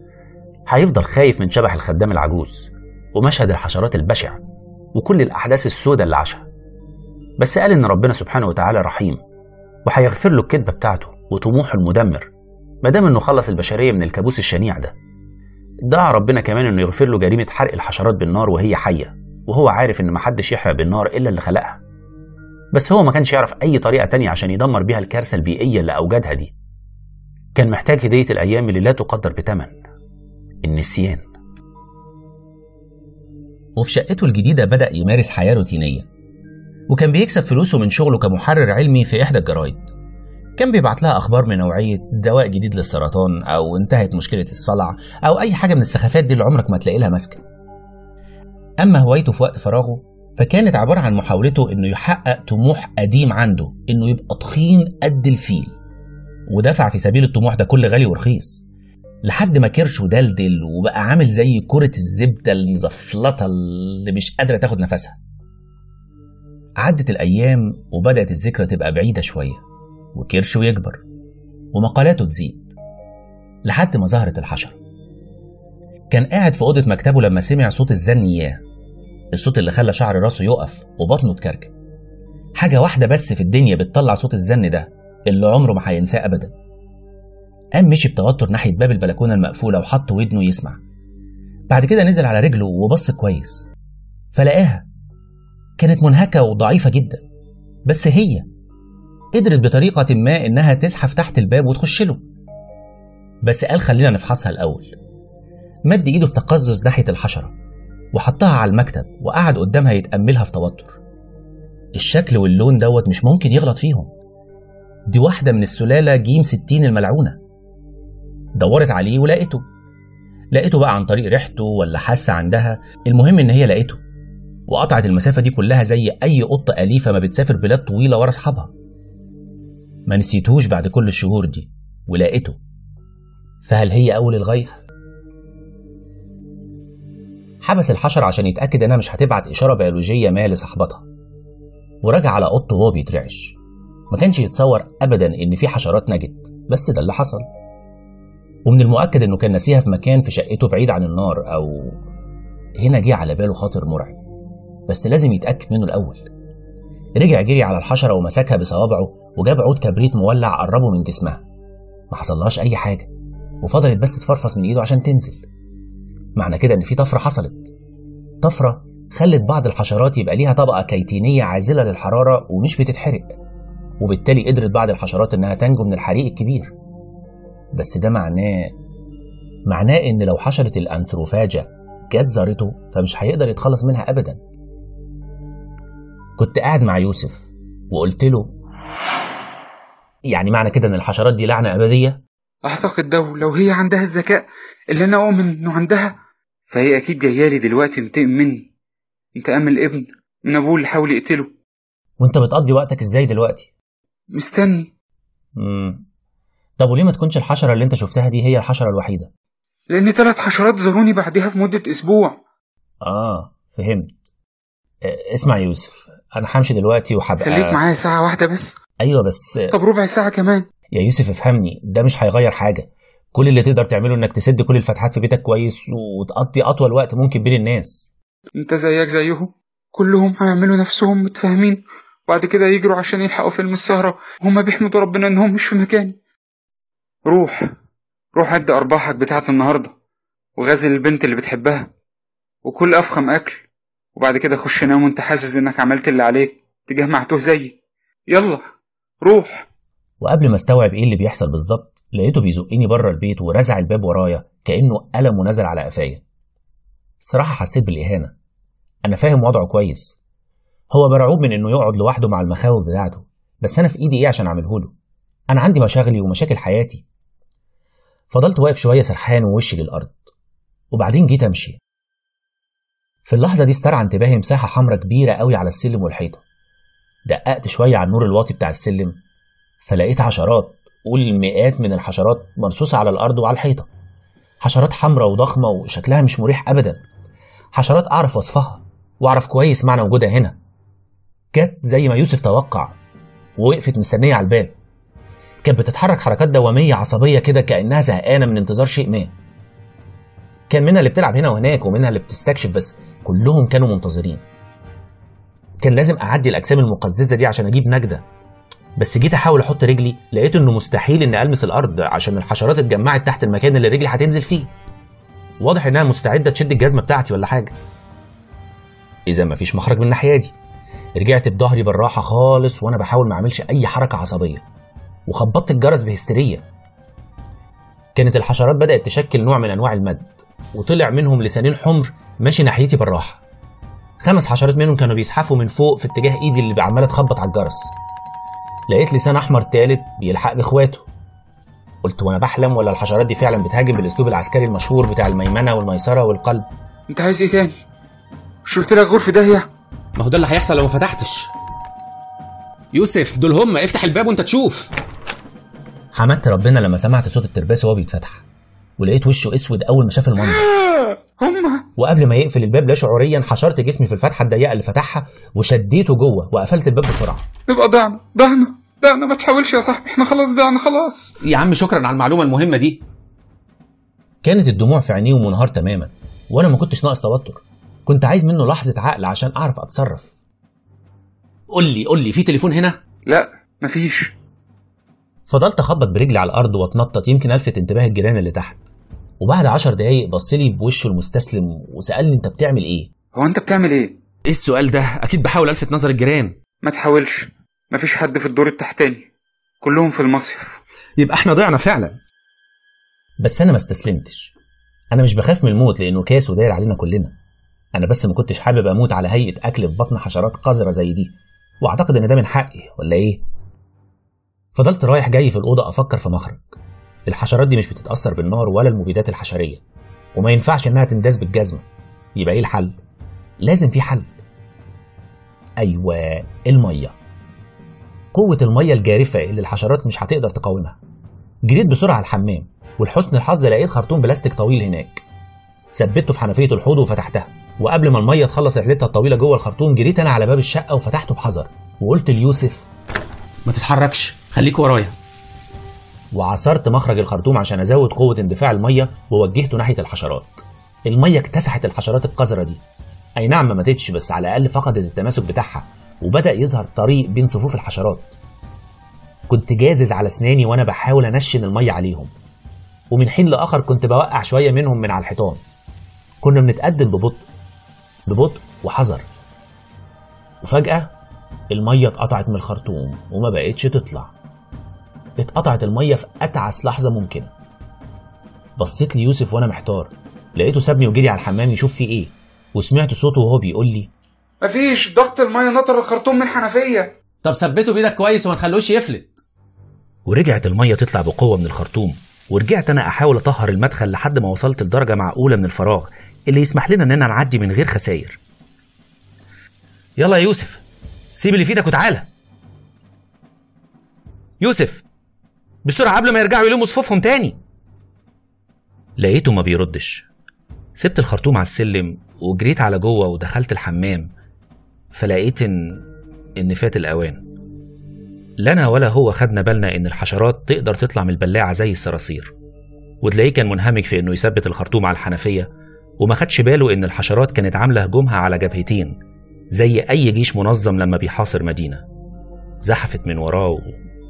Speaker 1: هيفضل خايف من شبح الخدام العجوز ومشهد الحشرات البشع وكل الأحداث السوداء اللي عاشها بس قال إن ربنا سبحانه وتعالى رحيم وهيغفر له الكذبة بتاعته وطموحه المدمر ما دام إنه خلص البشرية من الكابوس الشنيع ده دعا ربنا كمان إنه يغفر له جريمة حرق الحشرات بالنار وهي حية وهو عارف إن محدش يحرق بالنار إلا اللي خلقها بس هو ما كانش يعرف أي طريقة تانية عشان يدمر بيها الكارثة البيئية اللي أوجدها دي كان محتاج هدية الأيام اللي لا تقدر بثمن النسيان
Speaker 7: وفي شقته الجديدة بدأ يمارس حياة روتينية وكان بيكسب فلوسه من شغله كمحرر علمي في إحدى الجرايد كان بيبعت لها أخبار من نوعية دواء جديد للسرطان أو انتهت مشكلة الصلع أو أي حاجة من السخافات دي اللي عمرك ما تلاقي لها ماسكة أما هوايته في وقت فراغه فكانت عبارة عن محاولته إنه يحقق طموح قديم عنده إنه يبقى تخين قد الفيل ودفع في سبيل الطموح ده كل غالي ورخيص لحد ما كرشه دلدل وبقى عامل زي كرة الزبدة المزفلطة اللي مش قادرة تاخد نفسها عدت الأيام وبدأت الذكرى تبقى بعيدة شوية وكرشه يكبر ومقالاته تزيد لحد ما ظهرت الحشرة كان قاعد في أوضة مكتبه لما سمع صوت الزن إياه الصوت اللي خلى شعر راسه يقف وبطنه تكركب حاجة واحدة بس في الدنيا بتطلع صوت الزن ده اللي عمره ما هينساه أبدا قام مشي بتوتر ناحية باب البلكونة المقفولة وحط ودنه يسمع بعد كده نزل على رجله وبص كويس فلقاها كانت منهكة وضعيفة جدا بس هي قدرت بطريقة ما إنها تزحف تحت الباب وتخش له بس قال خلينا نفحصها الأول مد إيده في تقزز ناحية الحشرة وحطها على المكتب وقعد قدامها يتأملها في توتر الشكل واللون دوت مش ممكن يغلط فيهم دي واحدة من السلالة جيم ستين الملعونة دورت عليه ولقيته لقيته بقى عن طريق ريحته ولا حاسة عندها المهم إن هي لقيته وقطعت المسافة دي كلها زي أي قطة أليفة ما بتسافر بلاد طويلة ورا أصحابها ما نسيتهوش بعد كل الشهور دي ولقيته فهل هي أول الغيث؟ حبس الحشرة عشان يتأكد إنها مش هتبعت إشارة بيولوجية ما لصاحبتها ورجع على أوضته وهو بيترعش ما كانش يتصور أبدا إن في حشرات نجت بس ده اللي حصل ومن المؤكد إنه كان ناسيها في مكان في شقته بعيد عن النار أو هنا جه على باله خاطر مرعب بس لازم يتأكد منه الأول رجع جري على الحشرة ومسكها بصوابعه وجاب عود كبريت مولع قربه من جسمها ما حصلهاش أي حاجة وفضلت بس تفرفص من إيده عشان تنزل معنى كده إن في طفرة حصلت طفرة خلت بعض الحشرات يبقى ليها طبقة كيتينية عازلة للحرارة ومش بتتحرق وبالتالي قدرت بعض الحشرات إنها تنجو من الحريق الكبير بس ده معناه معناه إن لو حشرة الأنثروفاجا جت زارته فمش هيقدر يتخلص منها أبدا كنت قاعد مع يوسف وقلت له يعني معنى كده ان الحشرات دي لعنه ابديه
Speaker 10: أعتقد ده لو هي عندها الذكاء اللي أنا أؤمن إنه عندها فهي أكيد جاية لي دلوقتي تنتقم مني انتقام الابن من أبوه اللي حاول يقتله
Speaker 7: وانت بتقضي وقتك ازاي دلوقتي
Speaker 10: مستني
Speaker 7: امم طب وليه ما تكونش الحشره اللي انت شفتها دي هي الحشره الوحيده
Speaker 10: لأن ثلاث حشرات زاروني بعدها في مدة أسبوع
Speaker 7: اه فهمت آه، اسمع يا يوسف انا همشي دلوقتي وهبقى
Speaker 10: خليك معايا ساعة واحدة بس
Speaker 7: ايوه بس
Speaker 10: طب ربع ساعة كمان
Speaker 7: يا يوسف افهمني ده مش هيغير حاجه كل اللي تقدر تعمله انك تسد كل الفتحات في بيتك كويس وتقضي اطول وقت ممكن بين الناس
Speaker 10: انت زيك زيهم كلهم هيعملوا نفسهم متفاهمين وبعد كده يجروا عشان يلحقوا فيلم السهرة وهما بيحمدوا ربنا انهم مش في مكاني روح روح عد أرباحك بتاعت النهاردة وغازل البنت اللي بتحبها وكل أفخم أكل وبعد كده خش نام وانت حاسس بانك عملت اللي عليك تجاه معتوه زيي يلا روح
Speaker 7: وقبل ما استوعب ايه اللي بيحصل بالظبط لقيته بيزقني بره البيت ورزع الباب ورايا كانه قلم ونزل على قفايا الصراحه حسيت بالاهانه انا فاهم وضعه كويس هو مرعوب من انه يقعد لوحده مع المخاوف بتاعته بس انا في ايدي ايه عشان اعمله له انا عندي مشاغلي ومشاكل حياتي فضلت واقف شويه سرحان ووشي للارض وبعدين جيت امشي في اللحظه دي استرعى انتباهي مساحه حمراء كبيره قوي على السلم والحيطه دققت شويه على النور الواطي بتاع السلم فلقيت عشرات قول مئات من الحشرات مرصوصه على الارض وعلى الحيطه حشرات حمراء وضخمه وشكلها مش مريح ابدا حشرات اعرف وصفها واعرف كويس معنى وجودها هنا جت زي ما يوسف توقع ووقفت مستنيه على الباب كانت بتتحرك حركات دواميه عصبيه كده كانها زهقانه من انتظار شيء ما كان منها اللي بتلعب هنا وهناك ومنها اللي بتستكشف بس كلهم كانوا منتظرين كان لازم اعدي الاجسام المقززه دي عشان اجيب نجده بس جيت احاول احط رجلي لقيت انه مستحيل اني المس الارض عشان الحشرات اتجمعت تحت المكان اللي رجلي هتنزل فيه واضح انها مستعده تشد الجزمه بتاعتي ولا حاجه اذا مفيش مخرج من الناحيه دي رجعت بظهري بالراحه خالص وانا بحاول ما اعملش اي حركه عصبيه وخبطت الجرس بهستيريه كانت الحشرات بدات تشكل نوع من انواع المد وطلع منهم لسانين حمر ماشي ناحيتي بالراحه خمس حشرات منهم كانوا بيزحفوا من فوق في اتجاه ايدي اللي عماله تخبط على الجرس لقيت لسان احمر تالت بيلحق باخواته قلت وانا بحلم ولا الحشرات دي فعلا بتهاجم بالاسلوب العسكري المشهور بتاع الميمنه والميسره والقلب
Speaker 10: انت عايز ايه تاني مش قلت لك غرفة داهية
Speaker 8: ما هو ده اللي هيحصل لو ما فتحتش يوسف دول هم افتح الباب وانت تشوف
Speaker 7: حمدت ربنا لما سمعت صوت الترباس وهو بيتفتح ولقيت وشه اسود اول ما شاف المنظر
Speaker 10: هما
Speaker 7: وقبل ما يقفل الباب لا شعوريا حشرت جسمي في الفتحه الضيقه اللي فتحها وشديته جوه وقفلت الباب بسرعه
Speaker 10: نبقى ضعنا ضعنا ضعنا ما تحاولش يا صاحبي احنا خلاص ضعنا خلاص
Speaker 8: يا عم شكرا على المعلومه المهمه دي
Speaker 7: كانت الدموع في عينيه ومنهار تماما وانا ما كنتش ناقص توتر كنت عايز منه لحظه عقل عشان اعرف اتصرف
Speaker 8: قول لي قول لي في تليفون هنا
Speaker 10: لا مفيش
Speaker 7: فضلت اخبط برجلي على الارض واتنطط يمكن الفت انتباه الجيران اللي تحت وبعد عشر دقايق بص لي بوشه المستسلم وسالني انت بتعمل ايه
Speaker 10: هو انت بتعمل ايه
Speaker 8: ايه السؤال ده اكيد بحاول الفت نظر الجيران
Speaker 10: ما تحاولش مفيش حد في الدور التحتاني كلهم في المصيف
Speaker 8: يبقى احنا ضعنا فعلا
Speaker 7: بس انا ما استسلمتش انا مش بخاف من الموت لانه كاس وداير علينا كلنا انا بس ما كنتش حابب اموت على هيئه اكل في بطن حشرات قذره زي دي واعتقد ان ده من حقي ولا ايه فضلت رايح جاي في الاوضه افكر في مخرج الحشرات دي مش بتتاثر بالنار ولا المبيدات الحشريه وما ينفعش انها تنداس بالجزمه يبقى ايه الحل لازم في حل ايوه الميه قوه الميه الجارفه اللي الحشرات مش هتقدر تقاومها جريت بسرعه على الحمام ولحسن الحظ لقيت خرطوم بلاستيك طويل هناك ثبته في حنفيه الحوض وفتحتها وقبل ما الميه تخلص رحلتها الطويله جوه الخرطوم جريت انا على باب الشقه وفتحته بحذر وقلت ليوسف
Speaker 8: ما تتحركش خليك ورايا
Speaker 7: وعصرت مخرج الخرطوم عشان ازود قوه اندفاع الميه ووجهته ناحيه الحشرات الميه اكتسحت الحشرات القذره دي اي نعم ما ماتتش بس على الاقل فقدت التماسك بتاعها وبدا يظهر طريق بين صفوف الحشرات كنت جازز على اسناني وانا بحاول انشن الميه عليهم ومن حين لاخر كنت بوقع شويه منهم من على الحيطان كنا بنتقدم ببطء ببطء وحذر وفجاه الميه اتقطعت من الخرطوم وما بقتش تطلع اتقطعت الميه في اتعس لحظه ممكنه بصيت ليوسف وانا محتار لقيته سابني وجري على الحمام يشوف فيه ايه وسمعت صوته وهو بيقول لي
Speaker 10: مفيش ضغط المية نطر الخرطوم من الحنفية
Speaker 7: طب ثبته بايدك كويس وما تخلوش يفلت
Speaker 1: ورجعت المية تطلع بقوة من الخرطوم ورجعت أنا أحاول أطهر المدخل لحد ما وصلت لدرجة معقولة من الفراغ اللي يسمح لنا إننا نعدي من غير خساير يلا يا يوسف سيب اللي في ايدك وتعالى يوسف بسرعة قبل ما يرجعوا يلموا صفوفهم تاني لقيته ما بيردش سبت الخرطوم على السلم وجريت على جوه ودخلت الحمام فلقيت ان ان فات الاوان لا انا ولا هو خدنا بالنا ان الحشرات تقدر تطلع من البلاعه زي الصراصير وتلاقيه كان منهمك في انه يثبت الخرطوم على الحنفيه وما خدش باله ان الحشرات كانت عامله هجومها على جبهتين زي اي جيش منظم لما بيحاصر مدينه زحفت من وراه و...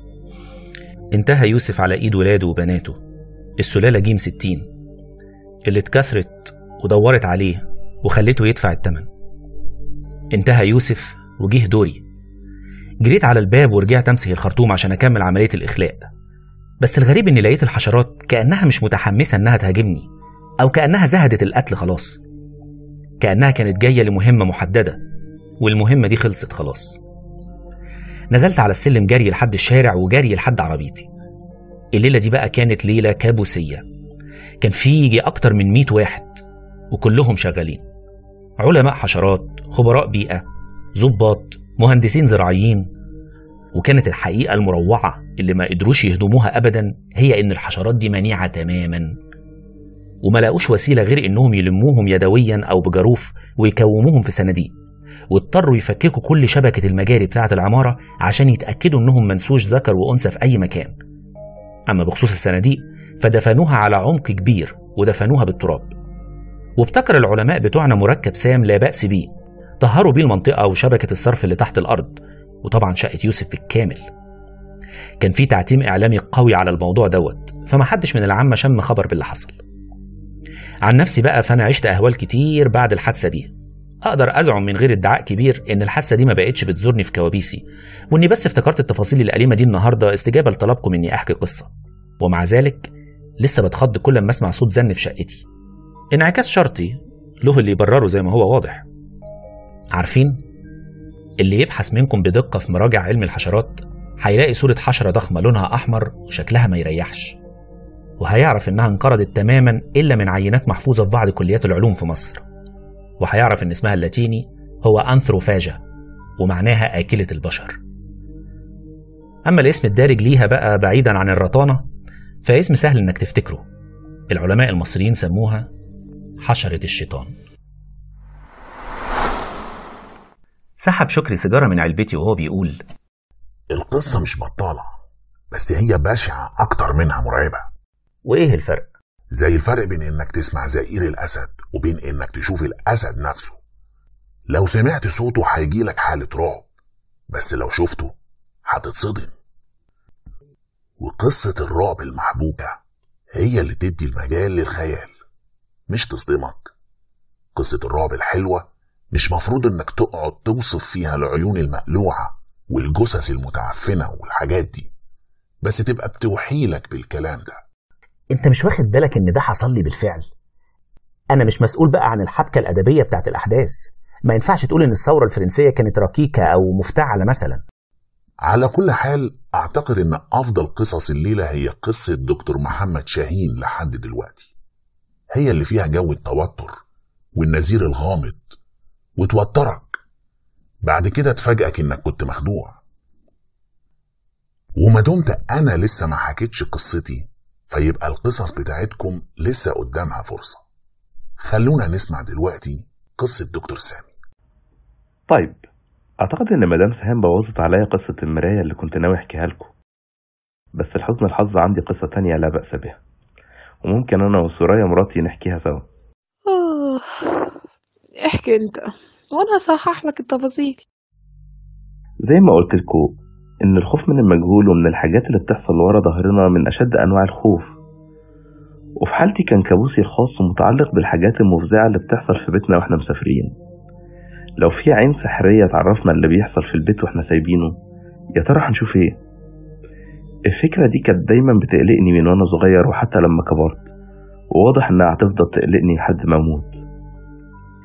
Speaker 1: انتهى يوسف على ايد ولاده وبناته السلاله جيم ستين اللي اتكثرت ودورت عليه وخلته يدفع الثمن انتهى يوسف وجيه دوري جريت على الباب ورجعت امسك الخرطوم عشان اكمل عمليه الاخلاء بس الغريب اني لقيت الحشرات كانها مش متحمسه انها تهاجمني او كانها زهدت القتل خلاص كانها كانت جايه لمهمه محدده والمهمه دي خلصت خلاص نزلت على السلم جري لحد الشارع وجري لحد عربيتي الليله دي بقى كانت ليله كابوسيه كان في يجي اكتر من 100 واحد وكلهم شغالين علماء حشرات خبراء بيئه ظباط مهندسين زراعيين وكانت الحقيقة المروعة اللي ما قدروش يهضموها أبدا هي إن الحشرات دي منيعة تماما وما لاقوش وسيلة غير إنهم يلموهم يدويا أو بجاروف ويكوموهم في صناديق واضطروا يفككوا كل شبكة المجاري بتاعة العمارة عشان يتأكدوا إنهم منسوش ذكر وأنثى في أي مكان أما بخصوص الصناديق فدفنوها على عمق كبير ودفنوها بالتراب وابتكر العلماء بتوعنا مركب سام لا بأس بيه طهروا بيه المنطقة وشبكة الصرف اللي تحت الأرض وطبعا شقة يوسف بالكامل كان في تعتيم إعلامي قوي على الموضوع دوت فما حدش من العامة شم خبر باللي حصل عن نفسي بقى فأنا عشت أهوال كتير بعد الحادثة دي أقدر أزعم من غير ادعاء كبير إن الحادثة دي ما بقتش بتزورني في كوابيسي وإني بس افتكرت التفاصيل الأليمة دي النهاردة استجابة لطلبكم إني أحكي قصة ومع ذلك لسه بتخض كل ما أسمع صوت زن في شقتي انعكاس شرطي له اللي يبرره زي ما هو واضح عارفين اللي يبحث منكم بدقة في مراجع علم الحشرات هيلاقي صورة حشرة ضخمة لونها أحمر وشكلها ما يريحش وهيعرف إنها انقرضت تماما إلا من عينات محفوظة في بعض كليات العلوم في مصر وهيعرف إن اسمها اللاتيني هو أنثروفاجا ومعناها آكلة البشر أما الاسم الدارج ليها بقى بعيدا عن الرطانة فاسم سهل إنك تفتكره العلماء المصريين سموها حشرة الشيطان سحب شكري سيجارة من علبتي وهو بيقول
Speaker 6: القصة مش بطالة بس هي بشعة أكتر منها مرعبة
Speaker 1: وإيه الفرق؟
Speaker 6: زي الفرق بين إنك تسمع زئير الأسد وبين إنك تشوف الأسد نفسه لو سمعت صوته هيجيلك حالة رعب بس لو شفته هتتصدم وقصة الرعب المحبوكة هي اللي تدي المجال للخيال مش تصدمك قصة الرعب الحلوة مش مفروض انك تقعد توصف فيها العيون المقلوعة والجثث المتعفنة والحاجات دي بس تبقى بتوحي لك بالكلام ده
Speaker 1: انت مش واخد بالك ان ده حصل لي بالفعل انا مش مسؤول بقى عن الحبكة الأدبية بتاعت الأحداث ما ينفعش تقول ان الثورة الفرنسية كانت ركيكة أو مفتعلة مثلا
Speaker 6: على كل حال أعتقد إن أفضل قصص الليلة هي قصة دكتور محمد شاهين لحد دلوقتي هي اللي فيها جو التوتر والنذير الغامض وتوترك بعد كده تفاجئك إنك كنت مخدوع وما دمت أنا لسه ما حكيتش قصتي فيبقى القصص بتاعتكم لسه قدامها فرصة خلونا نسمع دلوقتي قصة دكتور سامي
Speaker 5: طيب أعتقد إن مدام سهام بوظت عليا قصة المراية اللي كنت ناوي أحكيها لكم بس لحسن الحظ عندي قصة تانية لا بأس بها وممكن أنا وسوريا مراتي نحكيها سوا
Speaker 12: آه، احكي انت وانا هصحح لك التفاصيل
Speaker 5: زي ما قلت لكم إن الخوف من المجهول ومن الحاجات اللي بتحصل ورا ظهرنا من أشد أنواع الخوف وفي حالتي كان كابوسي الخاص متعلق بالحاجات المفزعة اللي بتحصل في بيتنا واحنا مسافرين لو في عين سحرية تعرفنا اللي بيحصل في البيت واحنا سايبينه يا ترى هنشوف ايه الفكرة دي كانت دايما بتقلقني من وانا صغير وحتى لما كبرت وواضح انها هتفضل تقلقني لحد ما اموت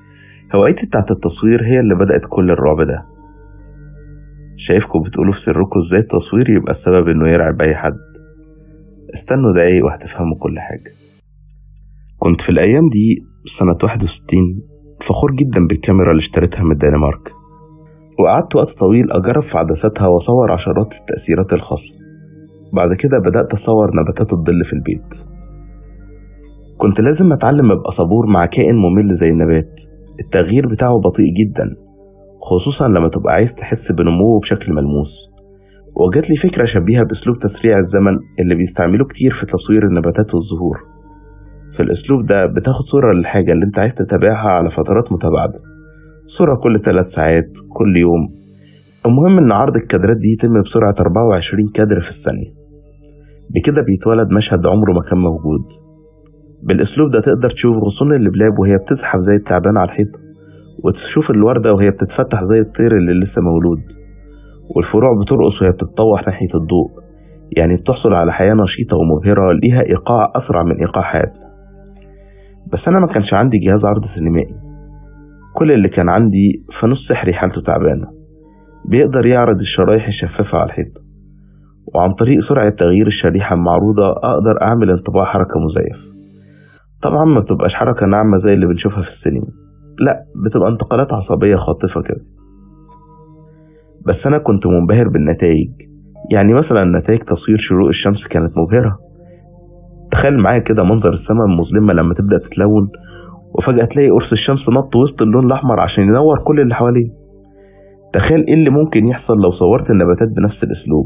Speaker 5: هوايتي بتاعت التصوير هي اللي بدأت كل الرعب ده شايفكم بتقولوا في سركم ازاي التصوير يبقى السبب انه يرعب اي حد استنوا دقايق وهتفهموا كل حاجة كنت في الأيام دي سنة 61 فخور جدا بالكاميرا اللي اشتريتها من الدنمارك وقعدت وقت طويل أجرب في عدساتها وأصور عشرات التأثيرات الخاصة بعد كده بدأت أصور نباتات الظل في البيت كنت لازم أتعلم أبقى صبور مع كائن ممل زي النبات التغيير بتاعه بطيء جدا خصوصا لما تبقى عايز تحس بنموه بشكل ملموس وجات لي فكرة شبيهة بأسلوب تسريع الزمن اللي بيستعملوه كتير في تصوير النباتات والزهور في الأسلوب ده بتاخد صورة للحاجة اللي انت عايز تتابعها على فترات متباعدة صورة كل ثلاث ساعات كل يوم المهم ان عرض الكادرات دي يتم بسرعة 24 كادر في الثانية بكده بيتولد مشهد عمره ما كان موجود بالاسلوب ده تقدر تشوف غصون اللبلاب وهي بتزحف زي التعبان على الحيطة وتشوف الوردة وهي بتتفتح زي الطير اللي لسه مولود والفروع بترقص وهي بتتطوح ناحية الضوء يعني بتحصل على حياة نشيطة ومبهرة ليها إيقاع أسرع من إيقاع حياتنا بس أنا ما كانش عندي جهاز عرض سينمائي كل اللي كان عندي فانوس سحري حالته تعبانة بيقدر يعرض الشرايح الشفافة على الحيطة وعن طريق سرعة تغيير الشريحة المعروضة أقدر أعمل انطباع حركة مزيف طبعا ما بتبقاش حركة ناعمة زي اللي بنشوفها في السينما لا بتبقى انتقالات عصبية خاطفة كده بس أنا كنت منبهر بالنتائج يعني مثلا نتائج تصوير شروق الشمس كانت مبهرة تخيل معايا كده منظر السماء المظلمة لما تبدأ تتلون وفجأة تلاقي قرص الشمس نط وسط اللون الأحمر عشان ينور كل اللي حواليه تخيل ايه اللي ممكن يحصل لو صورت النباتات بنفس الأسلوب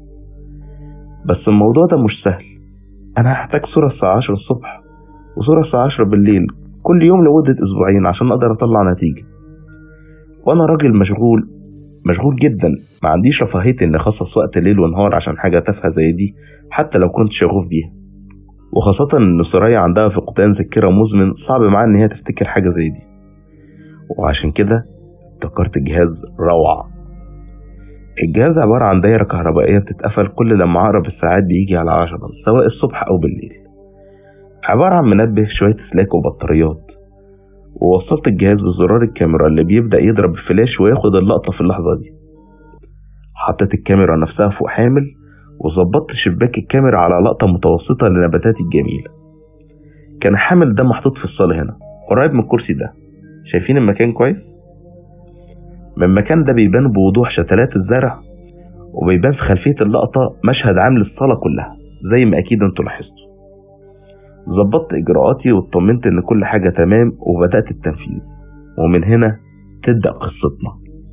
Speaker 5: بس الموضوع ده مش سهل أنا هحتاج صورة الساعة 10 الصبح وصورة الساعة 10 بالليل كل يوم لمدة أسبوعين عشان أقدر أطلع نتيجة وأنا راجل مشغول مشغول جدا ما عنديش رفاهية إني أخصص وقت ليل ونهار عشان حاجة تافهة زي دي حتى لو كنت شغوف بيها وخاصة إن سرايا عندها فقدان ذاكرة مزمن صعب معاها إن هي تفتكر حاجة زي دي وعشان كده افتكرت جهاز روعة الجهاز عبارة عن دايرة كهربائية بتتقفل كل لما عقرب الساعات بيجي على عشرة سواء الصبح أو بالليل عبارة عن منبه شوية سلاك وبطاريات ووصلت الجهاز بزرار الكاميرا اللي بيبدأ يضرب الفلاش وياخد اللقطة في اللحظة دي حطيت الكاميرا نفسها فوق حامل وظبطت شباك الكاميرا على لقطة متوسطة لنباتاتي الجميلة كان الحامل ده محطوط في الصالة هنا قريب من الكرسي ده شايفين المكان كويس؟ من المكان ده بيبان بوضوح شتلات الزرع وبيبان في خلفية اللقطة مشهد عام للصالة كلها زي ما أكيد انتوا لاحظتوا ظبطت إجراءاتي واطمنت إن كل حاجة تمام وبدأت التنفيذ ومن هنا تبدأ قصتنا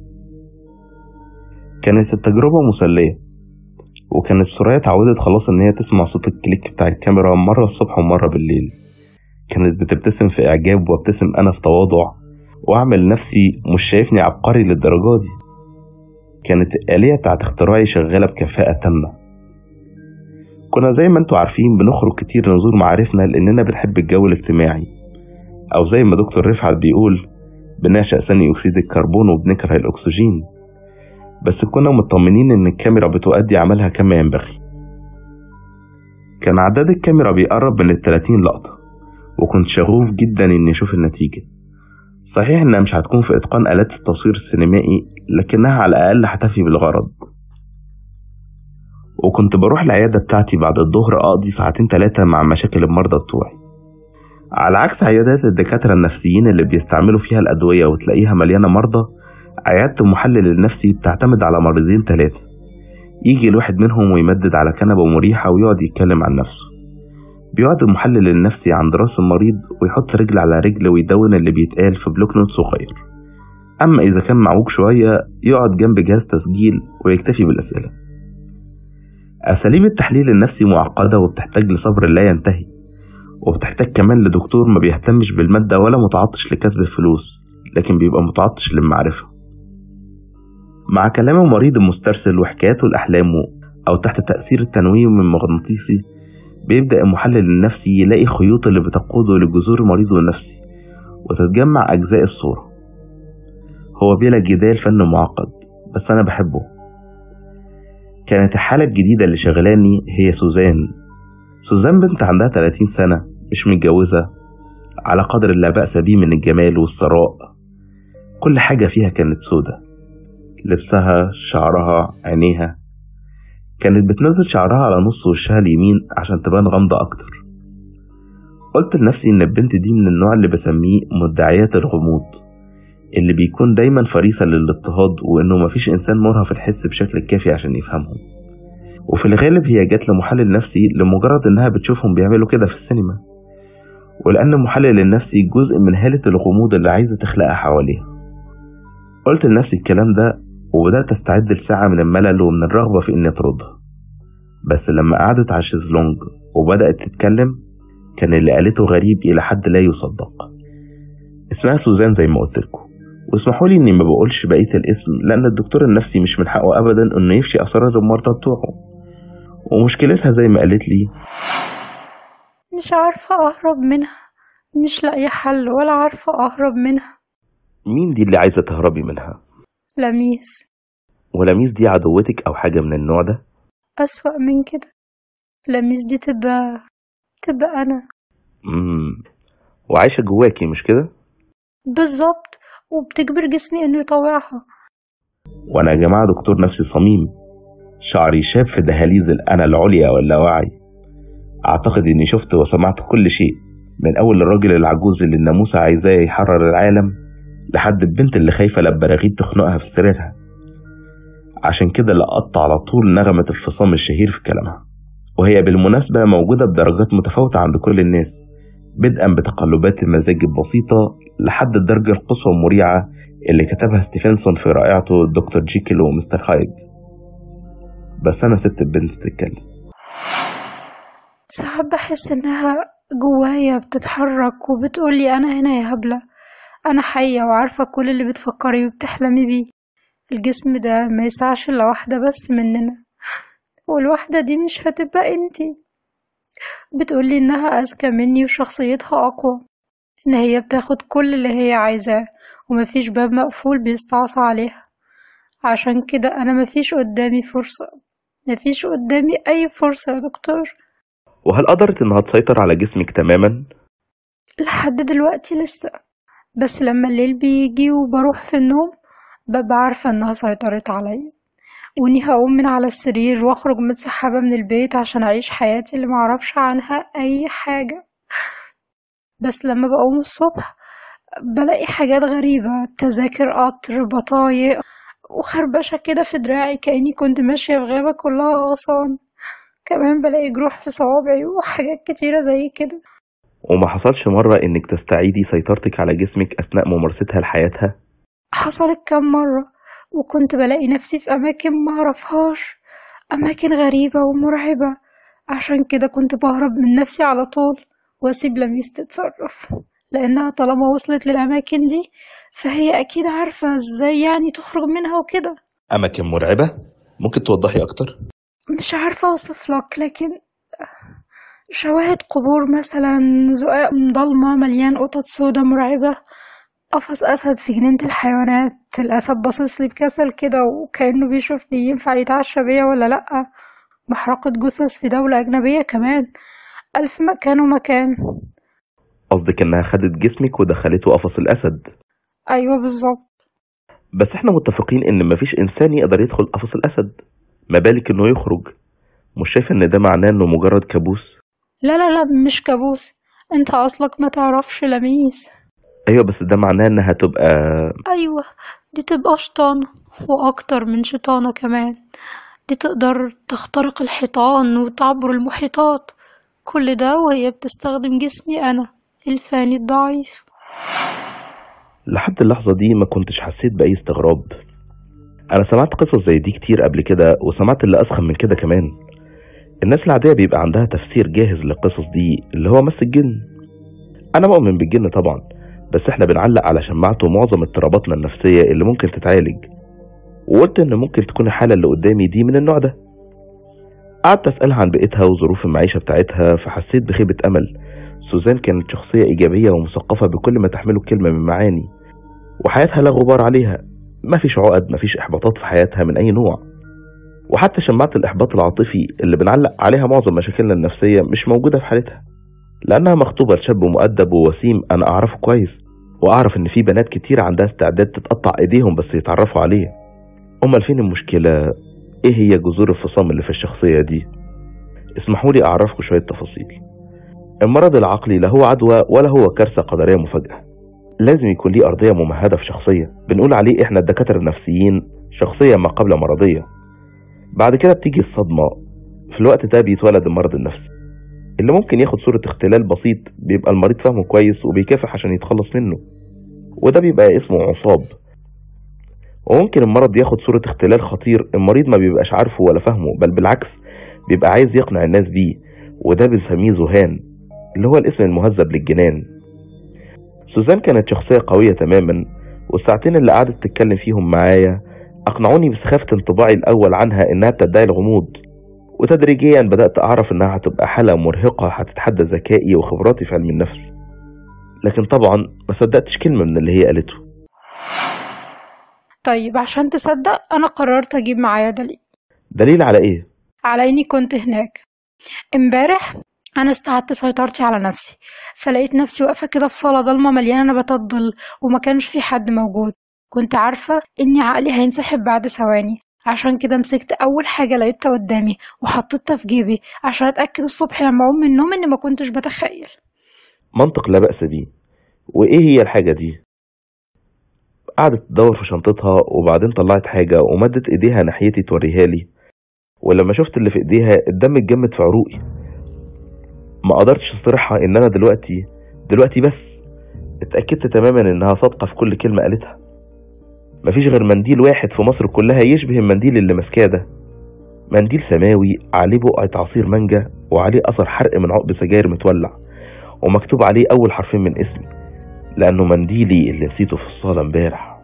Speaker 5: كانت التجربة مسلية وكانت سرايا اتعودت خلاص إن هي تسمع صوت الكليك بتاع الكاميرا مرة الصبح ومرة بالليل كانت بتبتسم في إعجاب وابتسم أنا في تواضع وأعمل نفسي مش شايفني عبقري للدرجة دي كانت الآلية بتاعت اختراعي شغالة بكفاءة تامة كنا زي ما انتوا عارفين بنخرج كتير نزور معارفنا لأننا بنحب الجو الاجتماعي أو زي ما دكتور رفعت بيقول بنعشق ثاني أكسيد الكربون وبنكره الأكسجين بس كنا مطمنين إن الكاميرا بتؤدي عملها كما ينبغي كان عداد الكاميرا بيقرب من التلاتين لقطة وكنت شغوف جدا إني أشوف النتيجة صحيح إنها مش هتكون في إتقان آلات التصوير السينمائي لكنها على الأقل هتفي بالغرض وكنت بروح العيادة بتاعتي بعد الظهر أقضي ساعتين تلاتة مع مشاكل المرضى بتوعي على عكس عيادات الدكاترة النفسيين اللي بيستعملوا فيها الأدوية وتلاقيها مليانة مرضى عيادة المحلل النفسي بتعتمد على مريضين تلاتة يجي الواحد منهم ويمدد على كنبة مريحة ويقعد يتكلم عن نفسه بيقعد المحلل النفسي عند راس المريض ويحط رجل على رجل ويدون اللي بيتقال في بلوك نوت صغير أما إذا كان معوج شوية يقعد جنب جهاز تسجيل ويكتفي بالأسئلة أساليب التحليل النفسي معقدة وبتحتاج لصبر لا ينتهي وبتحتاج كمان لدكتور ما بيهتمش بالمادة ولا متعطش لكسب الفلوس لكن بيبقى متعطش للمعرفة مع كلام المريض المسترسل وحكاياته لأحلامه أو تحت تأثير التنويم المغناطيسي بيبدأ المحلل النفسي يلاقي الخيوط اللي بتقوده لجذور مريضه النفسي وتتجمع أجزاء الصورة هو بلا جدال فن معقد بس أنا بحبه كانت الحالة الجديدة اللي شغلاني هي سوزان سوزان بنت عندها 30 سنة مش متجوزة على قدر لا بأس به من الجمال والثراء كل حاجة فيها كانت سودة لبسها شعرها عينيها كانت بتنزل شعرها على نص وشها اليمين عشان تبان غامضة أكتر قلت لنفسي إن البنت دي من النوع اللي بسميه مدعيات الغموض اللي بيكون دايما فريسة للاضطهاد وإنه مفيش إنسان مرهف الحس بشكل كافي عشان يفهمهم وفي الغالب هي جت لمحلل نفسي لمجرد إنها بتشوفهم بيعملوا كده في السينما ولأن المحلل النفسي جزء من هالة الغموض اللي عايزة تخلقها حواليها قلت لنفسي الكلام ده وبدأت أستعد لساعة من الملل ومن الرغبة في إني أطردها بس لما قعدت على الشезлونج وبدأت تتكلم كان اللي قالته غريب إلى حد لا يصدق اسمها سوزان زي ما قلت لكم واسمحوا لي إني ما بقولش بقية الاسم لأن الدكتور النفسي مش من حقه أبدا إنه يفشي أسرار المرضى بتوعه ومشكلتها زي ما قالت لي
Speaker 13: مش عارفة أهرب منها مش لاقية حل ولا عارفة أهرب منها
Speaker 5: مين دي اللي عايزة تهربي منها
Speaker 13: لميس
Speaker 5: ولميس دي عدوتك أو حاجة من النوع ده
Speaker 13: أسوأ من كده لميس دي تبقى تبقى أنا
Speaker 5: مم. وعايشة جواكي مش كده
Speaker 13: بالظبط وبتجبر جسمي إنه يطوعها
Speaker 5: وأنا يا جماعة دكتور نفسي صميم شعري شاب في دهاليز الأنا العليا واللاوعي أعتقد إني شفت وسمعت كل شيء من أول الراجل العجوز اللي الناموسة عايزاه يحرر العالم لحد البنت اللي خايفة لبراغيث تخنقها في سريرها عشان كده لقطت على طول نغمة الفصام الشهير في كلامها وهي بالمناسبة موجودة بدرجات متفاوتة عند كل الناس بدءا بتقلبات المزاج البسيطة لحد الدرجة القصوى المريعة اللي كتبها ستيفنسون في رائعته دكتور جيكل ومستر هايد بس أنا سبت البنت تتكلم
Speaker 13: ساعات بحس إنها جوايا بتتحرك وبتقولي أنا هنا يا هبلة أنا حية وعارفة كل اللي بتفكري وبتحلمي بيه الجسم ده ما يسعش إلا واحدة بس مننا والواحدة دي مش هتبقى انتي بتقولي إنها أذكى مني وشخصيتها أقوى إن هي بتاخد كل اللي هي عايزاه ومفيش باب مقفول بيستعصى عليها عشان كده أنا مفيش قدامي فرصة مفيش قدامي أي فرصة يا دكتور
Speaker 5: وهل قدرت إنها تسيطر على جسمك تماما؟
Speaker 13: لحد دلوقتي لسه بس لما الليل بيجي وبروح في النوم ببقى عارفة إنها سيطرت عليا وإني هقوم من على السرير وأخرج متسحبة من البيت عشان أعيش حياتي اللي معرفش عنها أي حاجة بس لما بقوم الصبح بلاقي حاجات غريبة تذاكر قطر بطايق وخربشة كده في دراعي كأني كنت ماشية في غابة كلها أغصان كمان بلاقي جروح في صوابعي وحاجات كتيرة زي كده
Speaker 5: وما حصلش مرة إنك تستعيدي سيطرتك على جسمك أثناء ممارستها لحياتها؟
Speaker 13: حصلت كم مرة وكنت بلاقي نفسي في أماكن معرفهاش أماكن غريبة ومرعبة عشان كده كنت بهرب من نفسي على طول وأسيب لميس تتصرف لأنها طالما وصلت للأماكن دي فهي أكيد عارفة إزاي يعني تخرج منها وكده
Speaker 5: أماكن مرعبة؟ ممكن توضحي أكتر؟
Speaker 13: مش عارفة أوصف لك لكن شواهد قبور مثلا زقاق ضلمة مليان قطط سودا مرعبة قفص أسد في جنينة الحيوانات الأسد باصصلي بكسل كده وكأنه بيشوفني ينفع يتعشى بيا ولا لأ محرقة جثث في دولة أجنبية كمان ألف مكان ومكان
Speaker 5: قصدك إنها خدت جسمك ودخلته قفص الأسد
Speaker 13: أيوة بالظبط
Speaker 5: بس إحنا متفقين إن مفيش إنسان يقدر يدخل قفص الأسد ما بالك إنه يخرج مش شايفة إن ده معناه إنه مجرد كابوس
Speaker 13: لا لا لا مش كابوس انت أصلك ما تعرفش لميس
Speaker 5: أيوة بس ده معناه إنها تبقى
Speaker 13: أيوة دي تبقى شيطانة وأكتر من شيطانة كمان دي تقدر تخترق الحيطان وتعبر المحيطات كل ده وهي بتستخدم جسمي أنا الفاني الضعيف
Speaker 5: لحد اللحظة دي ما كنتش حسيت بأي استغراب أنا سمعت قصص زي دي كتير قبل كده وسمعت اللي أسخن من كده كمان الناس العادية بيبقى عندها تفسير جاهز للقصص دي اللي هو مس الجن أنا مؤمن بالجن طبعا بس احنا بنعلق على شماعته معظم اضطراباتنا النفسية اللي ممكن تتعالج وقلت ان ممكن تكون الحالة اللي قدامي دي من النوع ده قعدت اسألها عن بيئتها وظروف المعيشة بتاعتها فحسيت بخيبة امل سوزان كانت شخصية ايجابية ومثقفة بكل ما تحمله كلمة من معاني وحياتها لا غبار عليها ما فيش عقد ما فيش احباطات في حياتها من اي نوع وحتى شماعة الاحباط العاطفي اللي بنعلق عليها معظم مشاكلنا النفسية مش موجودة في حالتها لانها مخطوبة لشاب مؤدب ووسيم انا اعرفه كويس وأعرف إن في بنات كتير عندها استعداد تتقطع إيديهم بس يتعرفوا عليه أمال فين المشكلة؟ إيه هي جذور الفصام اللي في الشخصية دي؟ اسمحوا لي أعرفكم شوية تفاصيل المرض العقلي لا هو عدوى ولا هو كارثة قدرية مفاجئة لازم يكون ليه أرضية ممهدة في شخصية بنقول عليه إحنا الدكاترة النفسيين شخصية ما قبل مرضية بعد كده بتيجي الصدمة في الوقت ده بيتولد المرض النفسي اللي ممكن ياخد صورة اختلال بسيط بيبقى المريض فاهمه كويس وبيكافح عشان يتخلص منه وده بيبقى اسمه عصاب وممكن المرض ياخد صورة اختلال خطير المريض ما بيبقاش عارفه ولا فاهمه بل بالعكس بيبقى عايز يقنع الناس بيه وده بنسميه ذهان اللي هو الاسم المهذب للجنان سوزان كانت شخصية قوية تماما والساعتين اللي قعدت تتكلم فيهم معايا أقنعوني بسخافة انطباعي الأول عنها إنها بتدعي الغموض وتدريجيا بدأت أعرف إنها هتبقى حالة مرهقة هتتحدى ذكائي وخبراتي في علم النفس لكن طبعا ما صدقتش كلمة من اللي هي قالته
Speaker 13: طيب عشان تصدق أنا قررت أجيب معايا دليل
Speaker 5: دليل على إيه؟
Speaker 13: على إني كنت هناك امبارح أنا استعدت سيطرتي على نفسي فلقيت نفسي واقفة كده في صالة ضلمة مليانة نباتات ظل وما كانش في حد موجود كنت عارفة إني عقلي هينسحب بعد ثواني عشان كده مسكت أول حاجة لقيتها قدامي وحطيتها في جيبي عشان أتأكد الصبح لما أقوم من النوم إني ما كنتش بتخيل
Speaker 5: منطق لا بأس بيه وإيه هي الحاجة دي؟ قعدت تدور في شنطتها وبعدين طلعت حاجة ومدت إيديها ناحيتي توريها لي ولما شفت اللي في إيديها الدم اتجمد في عروقي ما قدرتش اصطرحها إن أنا دلوقتي دلوقتي بس اتأكدت تماما إنها صادقة في كل كلمة قالتها مفيش غير منديل واحد في مصر كلها يشبه المنديل اللي ماسكاه ده منديل سماوي عليه بقعة عصير مانجا وعليه أثر حرق من عقب سجاير متولع ومكتوب عليه أول حرفين من اسمي لأنه منديلي اللي نسيته في الصالة امبارح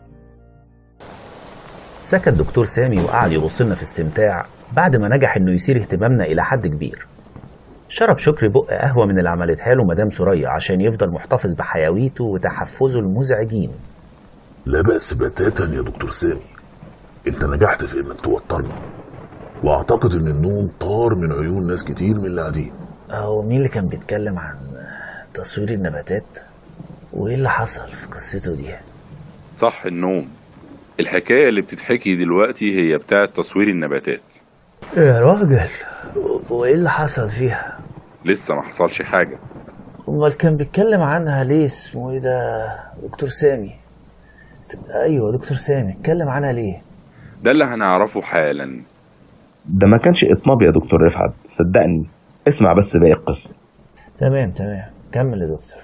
Speaker 1: سكت دكتور سامي وقعد يبص لنا في استمتاع بعد ما نجح انه يثير اهتمامنا الى حد كبير شرب شكري بق قهوه من اللي عملتها له مدام سوريا عشان يفضل محتفظ بحيويته وتحفزه المزعجين
Speaker 6: لا بأس بتاتا يا دكتور سامي انت نجحت في انك توترنا واعتقد ان النوم طار من عيون ناس كتير من اللي قاعدين
Speaker 1: هو مين اللي كان بيتكلم عن تصوير النباتات وايه اللي حصل في قصته دي
Speaker 2: صح النوم الحكاية اللي بتتحكي دلوقتي هي بتاعة تصوير النباتات
Speaker 1: يا راجل وايه اللي حصل فيها
Speaker 2: لسه ما حصلش حاجة
Speaker 1: امال كان بيتكلم عنها ليه اسمه ايه ده دكتور سامي ايوه دكتور سامي اتكلم عنها ليه
Speaker 2: ده اللي هنعرفه حالا
Speaker 5: ده ما كانش إطناب يا دكتور رفعت صدقني اسمع بس باقي القصة
Speaker 1: تمام تمام كمل يا دكتور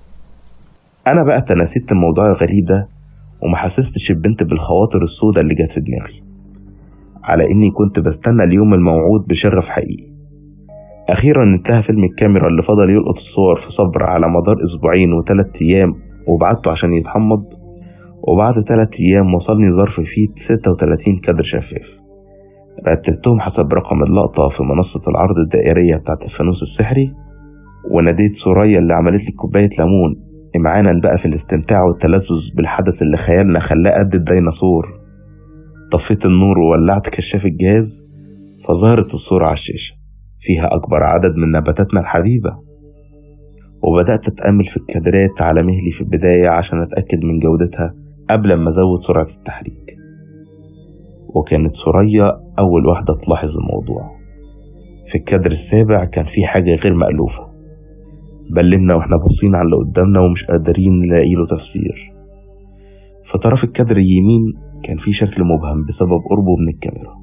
Speaker 5: أنا بقى تناسيت الموضوع الغريب ده وما حسستش البنت بالخواطر السوداء اللي جت في دماغي على إني كنت بستنى اليوم الموعود بشغف حقيقي أخيرا انتهى فيلم الكاميرا اللي فضل يلقط الصور في صبر على مدار أسبوعين وثلاث أيام وبعته عشان يتحمض وبعد ثلاث أيام وصلني ظرف فيه 36 كادر شفاف رتبتهم حسب رقم اللقطة في منصة العرض الدائرية بتاعت الفانوس السحري وناديت سوريا اللي عملت لي كوباية ليمون إمعانا بقى في الاستمتاع والتلذذ بالحدث اللي خيالنا خلاه قد الديناصور طفيت النور وولعت كشاف الجهاز فظهرت الصورة على الشاشة فيها أكبر عدد من نباتاتنا الحبيبة وبدأت أتأمل في الكادرات على مهلي في البداية عشان أتأكد من جودتها قبل ما أزود سرعة التحريك وكانت سوريا أول واحدة تلاحظ الموضوع في الكادر السابع كان في حاجة غير مألوفة بلمنا واحنا باصين على اللي قدامنا ومش قادرين نلاقي له تفسير في طرف الكادر اليمين كان في شكل مبهم بسبب قربه من الكاميرا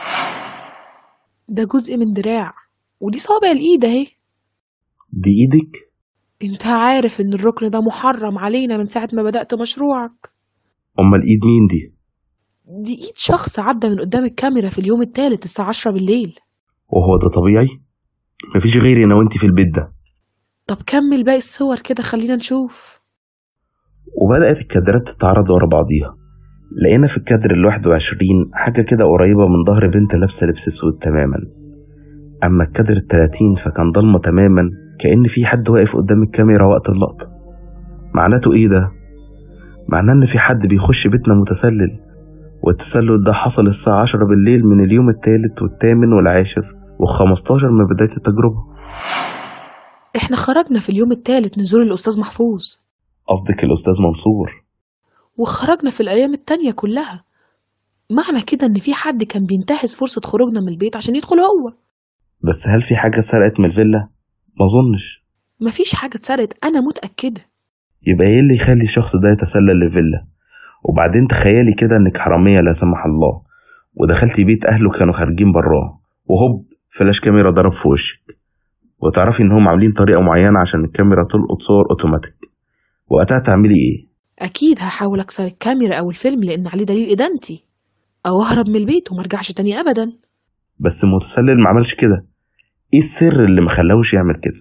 Speaker 12: ده جزء من دراع ودي صابع الإيد أهي
Speaker 5: دي إيدك؟
Speaker 12: انت عارف ان الركن ده محرم علينا من ساعة ما بدأت مشروعك
Speaker 5: أمال إيد مين دي؟
Speaker 12: دي ايد شخص عدى من قدام الكاميرا في اليوم الثالث الساعة عشرة بالليل
Speaker 5: وهو ده طبيعي؟ مفيش غيري أنا وأنتي في البيت ده
Speaker 12: طب كمل باقي الصور كده خلينا نشوف
Speaker 5: وبدأت الكادرات تتعرض ورا بعضيها لقينا في الكادر الواحد وعشرين حاجة كده قريبة من ظهر بنت لابسة لبس اسود تماما أما الكادر التلاتين فكان ضلمة تماما كأن في حد واقف قدام الكاميرا وقت اللقطة معناته إيه ده؟ معناه إن في حد بيخش بيتنا متسلل والتسلل ده حصل الساعة عشرة بالليل من اليوم التالت والتامن والعاشر والخمستاشر من بداية التجربة
Speaker 12: احنا خرجنا في اليوم الثالث نزور الأستاذ محفوظ
Speaker 5: قصدك الأستاذ منصور
Speaker 12: وخرجنا في الأيام التانية كلها معنى كده إن في حد كان بينتهز فرصة خروجنا من البيت عشان يدخل هو
Speaker 5: بس هل في حاجة اتسرقت من الفيلا؟ ما أظنش
Speaker 12: مفيش حاجة اتسرقت أنا متأكدة
Speaker 5: يبقى ايه اللي يخلي الشخص ده يتسلل للفيلا وبعدين تخيلي كده انك حرامية لا سمح الله ودخلتي بيت اهله كانوا خارجين براه وهوب فلاش كاميرا ضرب في وشك وتعرفي انهم عاملين طريقة معينة عشان الكاميرا تلقط صور اوتوماتيك وقتها تعملي ايه
Speaker 12: أكيد هحاول أكسر الكاميرا أو الفيلم لأن عليه دليل إدانتي أو أهرب من البيت ومرجعش تاني أبدا
Speaker 5: بس المتسلل ما عملش كده ايه السر اللي ما خلاهوش يعمل كده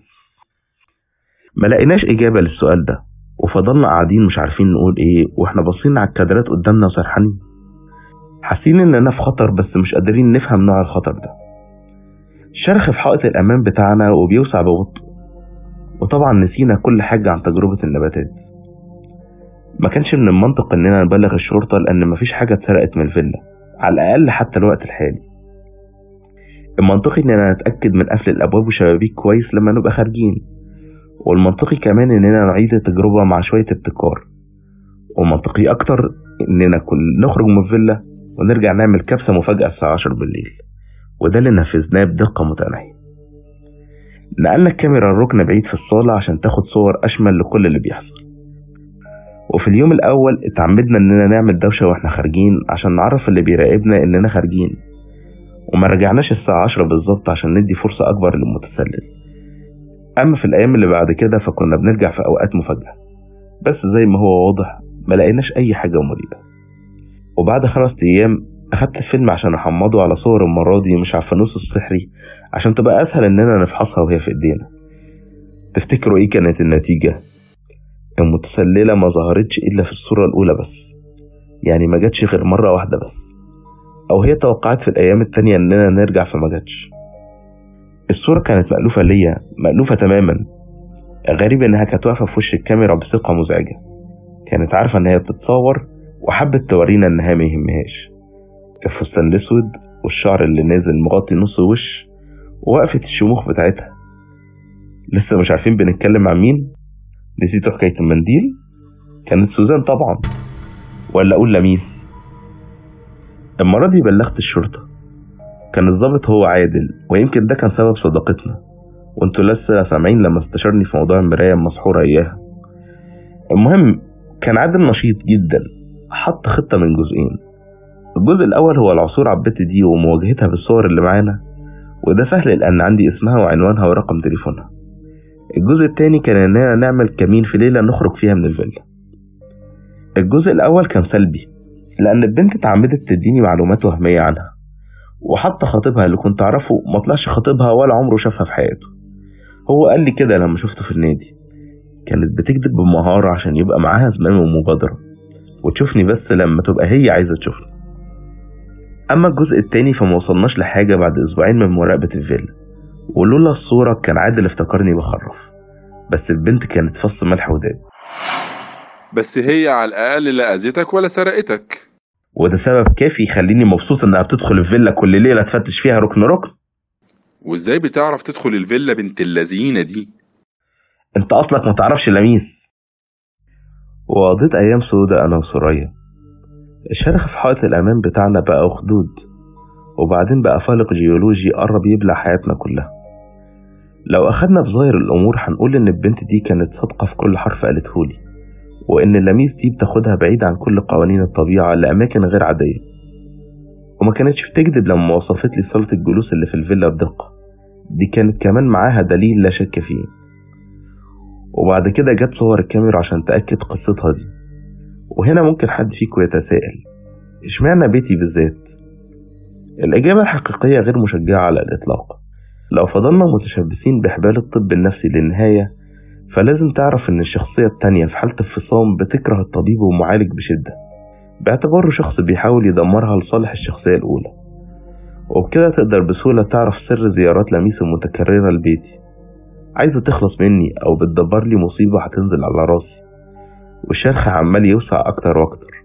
Speaker 5: ما لقيناش اجابة للسؤال ده وفضلنا قاعدين مش عارفين نقول ايه واحنا باصين على الكادرات قدامنا وسرحانين حاسين اننا في خطر بس مش قادرين نفهم نوع الخطر ده شرخ في حائط الامان بتاعنا وبيوسع ببطء وطبعا نسينا كل حاجة عن تجربة النباتات ما كانش من المنطق اننا نبلغ الشرطة لان مفيش حاجة اتسرقت من الفيلا على الاقل حتى الوقت الحالي المنطقي اننا نتأكد من قفل الابواب والشبابيك كويس لما نبقى خارجين والمنطقي كمان اننا نعيد التجربة مع شوية ابتكار ومنطقي اكتر اننا كل نخرج من الفيلا ونرجع نعمل كبسة مفاجأة الساعة 10 بالليل وده اللي نفذناه بدقة متناهية نقلنا الكاميرا الركن بعيد في الصالة عشان تاخد صور أشمل لكل اللي بيحصل وفي اليوم الأول اتعمدنا إننا نعمل دوشة وإحنا خارجين عشان نعرف اللي بيراقبنا إننا خارجين وما رجعناش الساعة 10 بالظبط عشان ندي فرصة أكبر للمتسلل أما في الأيام اللي بعد كده فكنا بنرجع في أوقات مفاجئة بس زي ما هو واضح ما لقيناش أي حاجة مريبة وبعد خمس أيام أخدت الفيلم عشان أحمضه على صور المرة دي مش على الفانوس السحري عشان تبقى أسهل إننا نفحصها وهي في إيدينا تفتكروا إيه كانت النتيجة؟ المتسللة ما ظهرتش إلا في الصورة الأولى بس يعني ما جاتش غير مرة واحدة بس أو هي توقعت في الأيام التانية إننا نرجع فما جاتش الصورة كانت مألوفة ليا مألوفة تماما غريب إنها كانت واقفة في وش الكاميرا بثقة مزعجة كانت عارفة إن هي بتتصور وحبت تورينا إنها ما يهمهاش الفستان الأسود والشعر اللي نازل مغطي نص وش ووقفة الشموخ بتاعتها لسه مش عارفين بنتكلم عن مين نسيتوا حكاية المنديل كانت سوزان طبعا ولا أقول لميس المرة دي بلغت الشرطة كان الضابط هو عادل ويمكن ده كان سبب صداقتنا وانتوا لسه سامعين لما استشارني في موضوع المراية المسحورة إياها المهم كان عادل نشيط جدا حط خطة من جزئين الجزء الأول هو العثور على البت دي ومواجهتها بالصور اللي معانا وده سهل لأن عندي اسمها وعنوانها ورقم تليفونها الجزء التاني كان إننا نعمل كمين في ليلة نخرج فيها من الفيلا الجزء الأول كان سلبي لأن البنت اتعمدت تديني معلومات وهمية عنها وحتى خطيبها اللي كنت أعرفه ما طلعش خطيبها ولا عمره شافها في حياته هو قال لي كده لما شفته في النادي كانت بتكذب بمهارة عشان يبقى معاها زمام ومبادرة وتشوفني بس لما تبقى هي عايزة تشوفني أما الجزء التاني فما وصلناش لحاجة بعد أسبوعين من مراقبة الفيلا ولولا الصورة كان عادل افتكرني بخرف بس البنت كانت فص ملح وداب
Speaker 2: بس هي على الأقل لا أذتك ولا سرقتك
Speaker 5: وده سبب كافي يخليني مبسوط انها بتدخل الفيلا كل ليلة تفتش فيها ركن ركن
Speaker 2: وإزاي بتعرف تدخل الفيلا بنت اللذينة دي
Speaker 5: انت اصلك ما تعرفش لميس وقضيت ايام سودة انا وسوريا الشرخ في حائط الامان بتاعنا بقى اخدود وبعدين بقى فالق جيولوجي قرب يبلع حياتنا كلها لو اخدنا بظاهر الامور هنقول ان البنت دي كانت صادقة في كل حرف قالتهولي وان اللميس دي بتاخدها بعيد عن كل قوانين الطبيعة لأماكن غير عادية وما كانتش بتكذب لما وصفت لي صالة الجلوس اللي في الفيلا بدقة دي كانت كمان معاها دليل لا شك فيه وبعد كده جت صور الكاميرا عشان تأكد قصتها دي وهنا ممكن حد فيكم يتساءل اشمعنى بيتي بالذات الإجابة الحقيقية غير مشجعة على الإطلاق لو فضلنا متشبثين بحبال الطب النفسي للنهاية فلازم تعرف إن الشخصية التانية في حالة انفصام بتكره الطبيب والمعالج بشدة باعتباره شخص بيحاول يدمرها لصالح الشخصية الأولى وبكده تقدر بسهولة تعرف سر زيارات لميس المتكررة لبيتي عايزة تخلص مني أو بتدبر لي مصيبة هتنزل على راسي والشرخ عمال يوسع أكتر وأكتر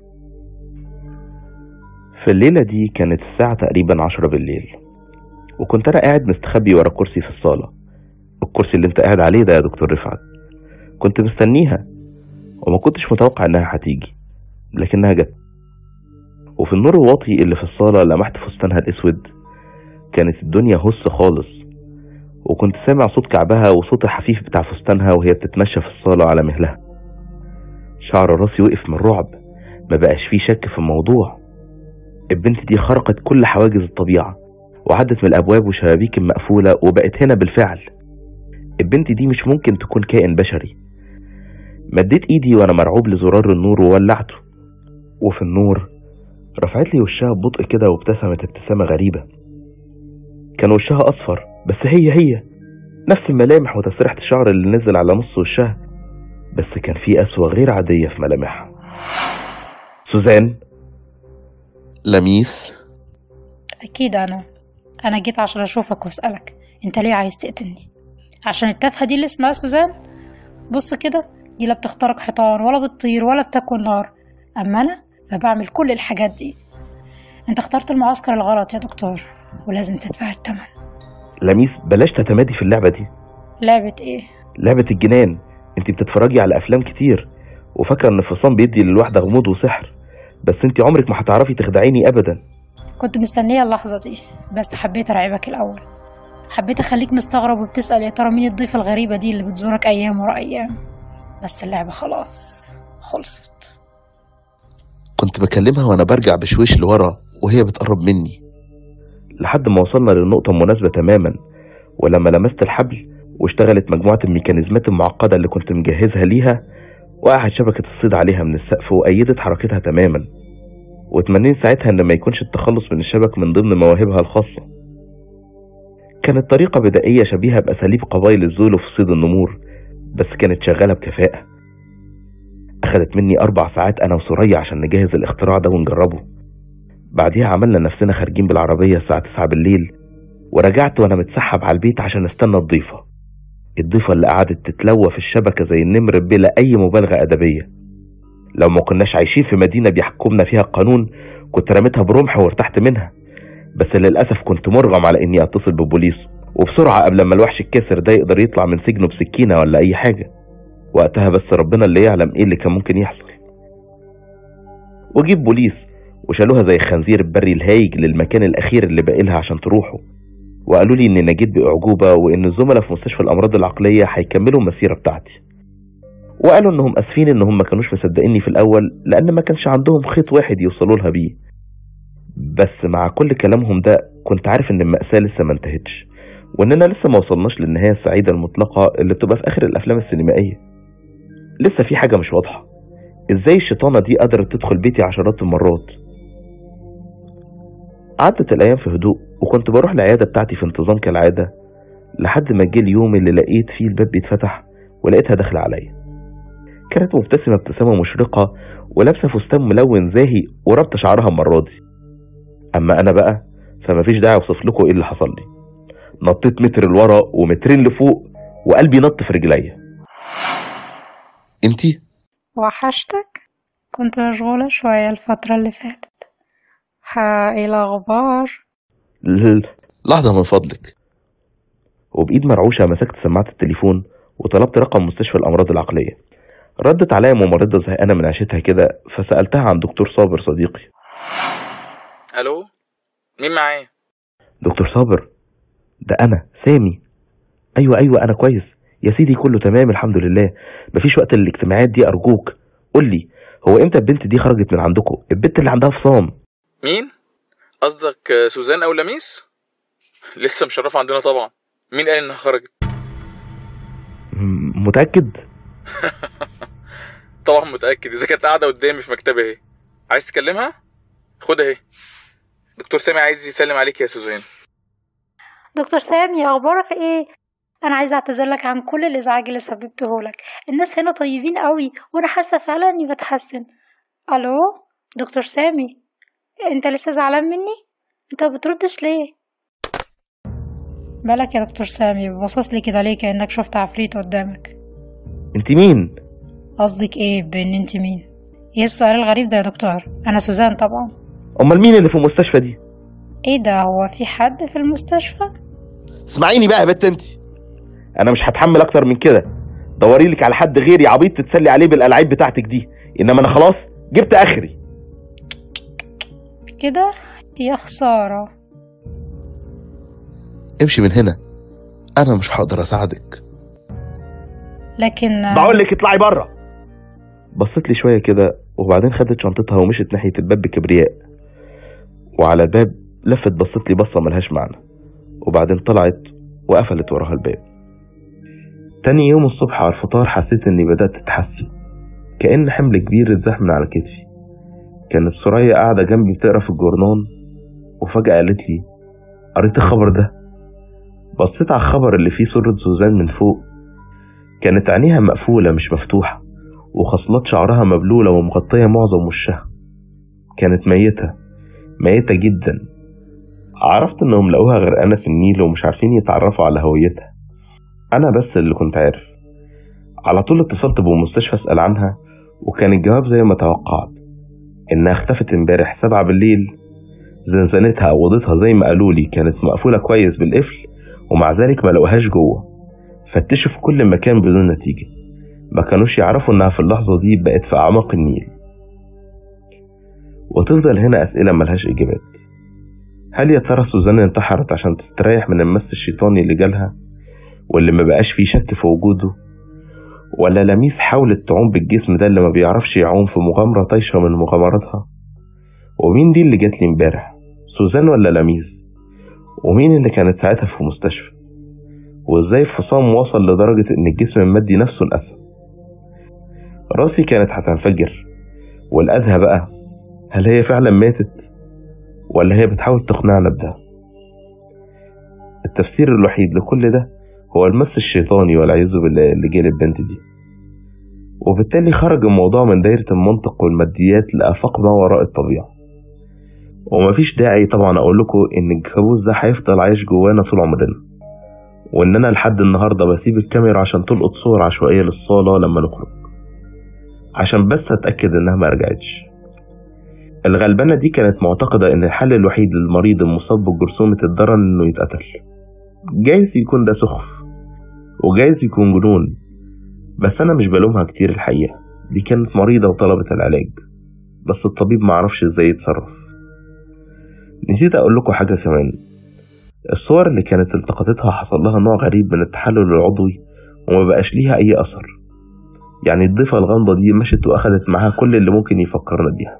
Speaker 5: في الليلة دي كانت الساعة تقريبا عشرة بالليل وكنت أنا قاعد مستخبي ورا كرسي في الصالة الكرسي اللي انت قاعد عليه ده يا دكتور رفعت كنت مستنيها وما كنتش متوقع انها هتيجي لكنها جت وفي النور الواطي اللي في الصالة لمحت فستانها الاسود كانت الدنيا هس خالص وكنت سامع صوت كعبها وصوت الحفيف بتاع فستانها وهي بتتمشى في الصالة على مهلها شعر راسي وقف من الرعب ما بقاش فيه شك في الموضوع البنت دي خرقت كل حواجز الطبيعة وعدت من الأبواب وشبابيك المقفولة وبقت هنا بالفعل البنت دي مش ممكن تكون كائن بشري مديت ايدي وانا مرعوب لزرار النور وولعته وفي النور رفعت لي وشها ببطء كده وابتسمت ابتسامة غريبة كان وشها أصفر بس هي هي نفس الملامح وتسريحة الشعر اللي نزل على نص وشها بس كان في قسوة غير عادية في ملامحها سوزان لميس
Speaker 13: أكيد أنا أنا جيت عشان أشوفك وأسألك أنت ليه عايز تقتلني عشان التافهة دي اللي اسمها سوزان بص كده دي لا بتخترق حيطان ولا بتطير ولا بتكوي النار أما أنا فبعمل كل الحاجات دي أنت اخترت المعسكر الغلط يا دكتور ولازم تدفع الثمن
Speaker 5: لميس بلاش تتمادي في اللعبة دي
Speaker 13: لعبة إيه؟
Speaker 5: لعبة الجنان انت بتتفرجي على افلام كتير وفاكرة ان الفصام بيدي للواحدة غموض وسحر بس انت عمرك ما هتعرفي تخدعيني ابدا
Speaker 13: كنت مستنية اللحظة دي بس حبيت أرعبك الأول حبيت أخليك مستغرب وبتسأل يا ترى مين الضيفة الغريبة دي اللي بتزورك أيام ورا أيام بس اللعبة خلاص خلصت
Speaker 5: كنت بكلمها وانا برجع بشويش لورا وهي بتقرب مني لحد ما وصلنا للنقطة المناسبة تماما ولما لمست الحبل واشتغلت مجموعة الميكانيزمات المعقدة اللي كنت مجهزها ليها وقعت شبكة الصيد عليها من السقف وأيدت حركتها تماما وتمنيت ساعتها ان ما يكونش التخلص من الشبك من ضمن مواهبها الخاصة كانت طريقة بدائية شبيهة بأساليب قبائل الزولو في صيد النمور بس كانت شغالة بكفاءة أخدت مني أربع ساعات أنا وسوريا عشان نجهز الاختراع ده ونجربه بعديها عملنا نفسنا خارجين بالعربية الساعة 9 بالليل ورجعت وأنا متسحب على البيت عشان استنى الضيفة الضيفة اللي قعدت تتلوى في الشبكة زي النمر بلا أي مبالغة أدبية لو ما كناش عايشين في مدينة بيحكمنا فيها القانون كنت رميتها برمح وارتحت منها بس للأسف كنت مرغم على إني أتصل بالبوليس وبسرعة قبل ما الوحش الكاسر ده يقدر يطلع من سجنه بسكينة ولا أي حاجة وقتها بس ربنا اللي يعلم إيه اللي كان ممكن يحصل وجيب بوليس وشالوها زي الخنزير البري الهايج للمكان الأخير اللي باقي لها عشان تروحوا وقالوا لي إني نجيت بأعجوبة وإن الزملاء في مستشفى الأمراض العقلية هيكملوا المسيرة بتاعتي وقالوا إنهم آسفين إنهم ما كانوش مصدقيني في الأول لأن ما كانش عندهم خيط واحد يوصلوا لها بيه بس مع كل كلامهم ده كنت عارف إن المأساة لسه ما انتهتش وإننا لسه ما وصلناش للنهاية السعيدة المطلقة اللي بتبقى في آخر الأفلام السينمائية لسه في حاجة مش واضحة إزاي الشيطانة دي قدرت تدخل بيتي عشرات المرات عدت الأيام في هدوء وكنت بروح العيادة بتاعتي في انتظام كالعادة لحد ما جه اليوم اللي لقيت فيه الباب بيتفتح ولقيتها داخلة عليا كانت مبتسمة ابتسامة مشرقة ولابسة فستان ملون زاهي وربط شعرها المرة دي أما أنا بقى فمفيش داعي أوصف لكم إيه اللي حصل لي نطيت متر لورا ومترين لفوق وقلبي نط في رجليا انتي
Speaker 13: وحشتك كنت مشغولة شوية الفترة اللي فاتت ها ايه الأخبار
Speaker 5: ل- لحظة من فضلك وبإيد مرعوشة مسكت سماعة التليفون وطلبت رقم مستشفى الأمراض العقلية ردت عليا ممرضة زهقانة من عيشتها كده فسألتها عن دكتور صابر صديقي
Speaker 14: الو مين معايا
Speaker 5: دكتور صابر ده أنا سامي أيوة أيوة أنا كويس يا سيدي كله تمام الحمد لله مفيش وقت للاجتماعات دي أرجوك قول لي هو إمتى البنت دي خرجت من عندكم البنت اللي عندها فصام
Speaker 14: مين قصدك آه، سوزان او لميس لسه مشرفه عندنا طبعا مين قال انها خرجت
Speaker 5: م- متأكد
Speaker 14: طبعا متاكد اذا كانت قاعده قدامي في مكتبي اهي عايز تكلمها خد اهي دكتور سامي عايز يسلم عليك يا سوزان
Speaker 13: دكتور سامي أخبارك ايه أنا عايزة أعتذر لك عن كل الإزعاج اللي سببته لك الناس هنا طيبين قوي وأنا حاسة فعلا إني بتحسن ألو دكتور سامي أنت لسه زعلان مني أنت بتردش ليه مالك يا دكتور سامي باصص لي كده ليه كأنك شفت عفريت قدامك
Speaker 5: انت مين
Speaker 13: قصدك ايه بان انت مين ايه السؤال الغريب ده يا دكتور انا سوزان طبعا
Speaker 5: امال مين اللي في المستشفى دي
Speaker 13: ايه ده هو في حد في المستشفى
Speaker 5: اسمعيني بقى يا بت انت انا مش هتحمل اكتر من كده دوري لك على حد غيري عبيط تتسلي عليه بالالعاب بتاعتك دي انما انا خلاص جبت اخري
Speaker 13: كده يا خسارة
Speaker 15: امشي من هنا انا مش هقدر اساعدك
Speaker 13: لكن
Speaker 5: بقول لك اطلعي بره بصت لي شويه كده وبعدين خدت شنطتها ومشت ناحيه الباب بكبرياء وعلى الباب لفت بصت لي بصه ملهاش معنى وبعدين طلعت وقفلت وراها الباب تاني يوم الصبح على الفطار حسيت اني بدات اتحسن كأن حمل كبير اتزاح من على كتفي كانت سوريا قاعدة جنبي بتقرا في الجورنان وفجأة قالت لي قريت الخبر ده بصيت على الخبر اللي فيه صورة سوزان من فوق كانت عينيها مقفولة مش مفتوحة وخصلات شعرها مبلولة ومغطية معظم وشها كانت ميتة ميتة جدا عرفت انهم لقوها غرقانة في النيل ومش عارفين يتعرفوا على هويتها انا بس اللي كنت عارف على طول اتصلت بمستشفى اسأل عنها وكان الجواب زي ما توقعت انها اختفت امبارح سبعة بالليل زنزانتها او اوضتها زي ما قالوا لي كانت مقفولة كويس بالقفل ومع ذلك ما لقوهاش جوه فتشوا في كل مكان بدون نتيجة ما كانوش يعرفوا انها في اللحظة دي بقت في اعماق النيل وتفضل هنا اسئلة ملهاش اجابات هل يا ترى سوزان انتحرت عشان تستريح من المس الشيطاني اللي جالها واللي ما بقاش فيه شك في وجوده ولا لميس حاولت تعوم بالجسم ده اللي ما بيعرفش يعوم في مغامرة طايشة من مغامراتها ومين دي اللي جات لي امبارح سوزان ولا لميس ومين اللي كانت ساعتها في مستشفى وازاي الفصام وصل لدرجة ان الجسم المادي نفسه انقسم راسي كانت هتنفجر والأذهى بقى هل هي فعلا ماتت ولا هي بتحاول تقنعنا بده التفسير الوحيد لكل ده هو المس الشيطاني والعياذ بالله اللي جه للبنت دي وبالتالي خرج الموضوع من دايرة المنطق والماديات لآفاق ما وراء الطبيعة ومفيش داعي طبعا أقول لكم إن الكابوس ده هيفضل عايش جوانا طول عمرنا وإن أنا لحد النهاردة بسيب الكاميرا عشان تلقط صور عشوائية للصالة لما نخرج عشان بس أتأكد إنها ما رجعتش الغلبانة دي كانت معتقدة إن الحل الوحيد للمريض المصاب بجرثومة الضرن إنه يتقتل جايز يكون ده سخف وجايز يكون جنون بس أنا مش بلومها كتير الحقيقة دي كانت مريضة وطلبت العلاج بس الطبيب معرفش ازاي يتصرف نسيت أقول لكم حاجة كمان الصور اللي كانت التقطتها حصل لها نوع غريب من التحلل العضوي وما بقاش ليها أي أثر يعني الضيفة الغامضة دي مشت وأخدت معاها كل اللي ممكن يفكرنا بيها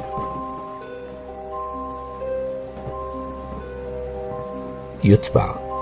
Speaker 7: يتبع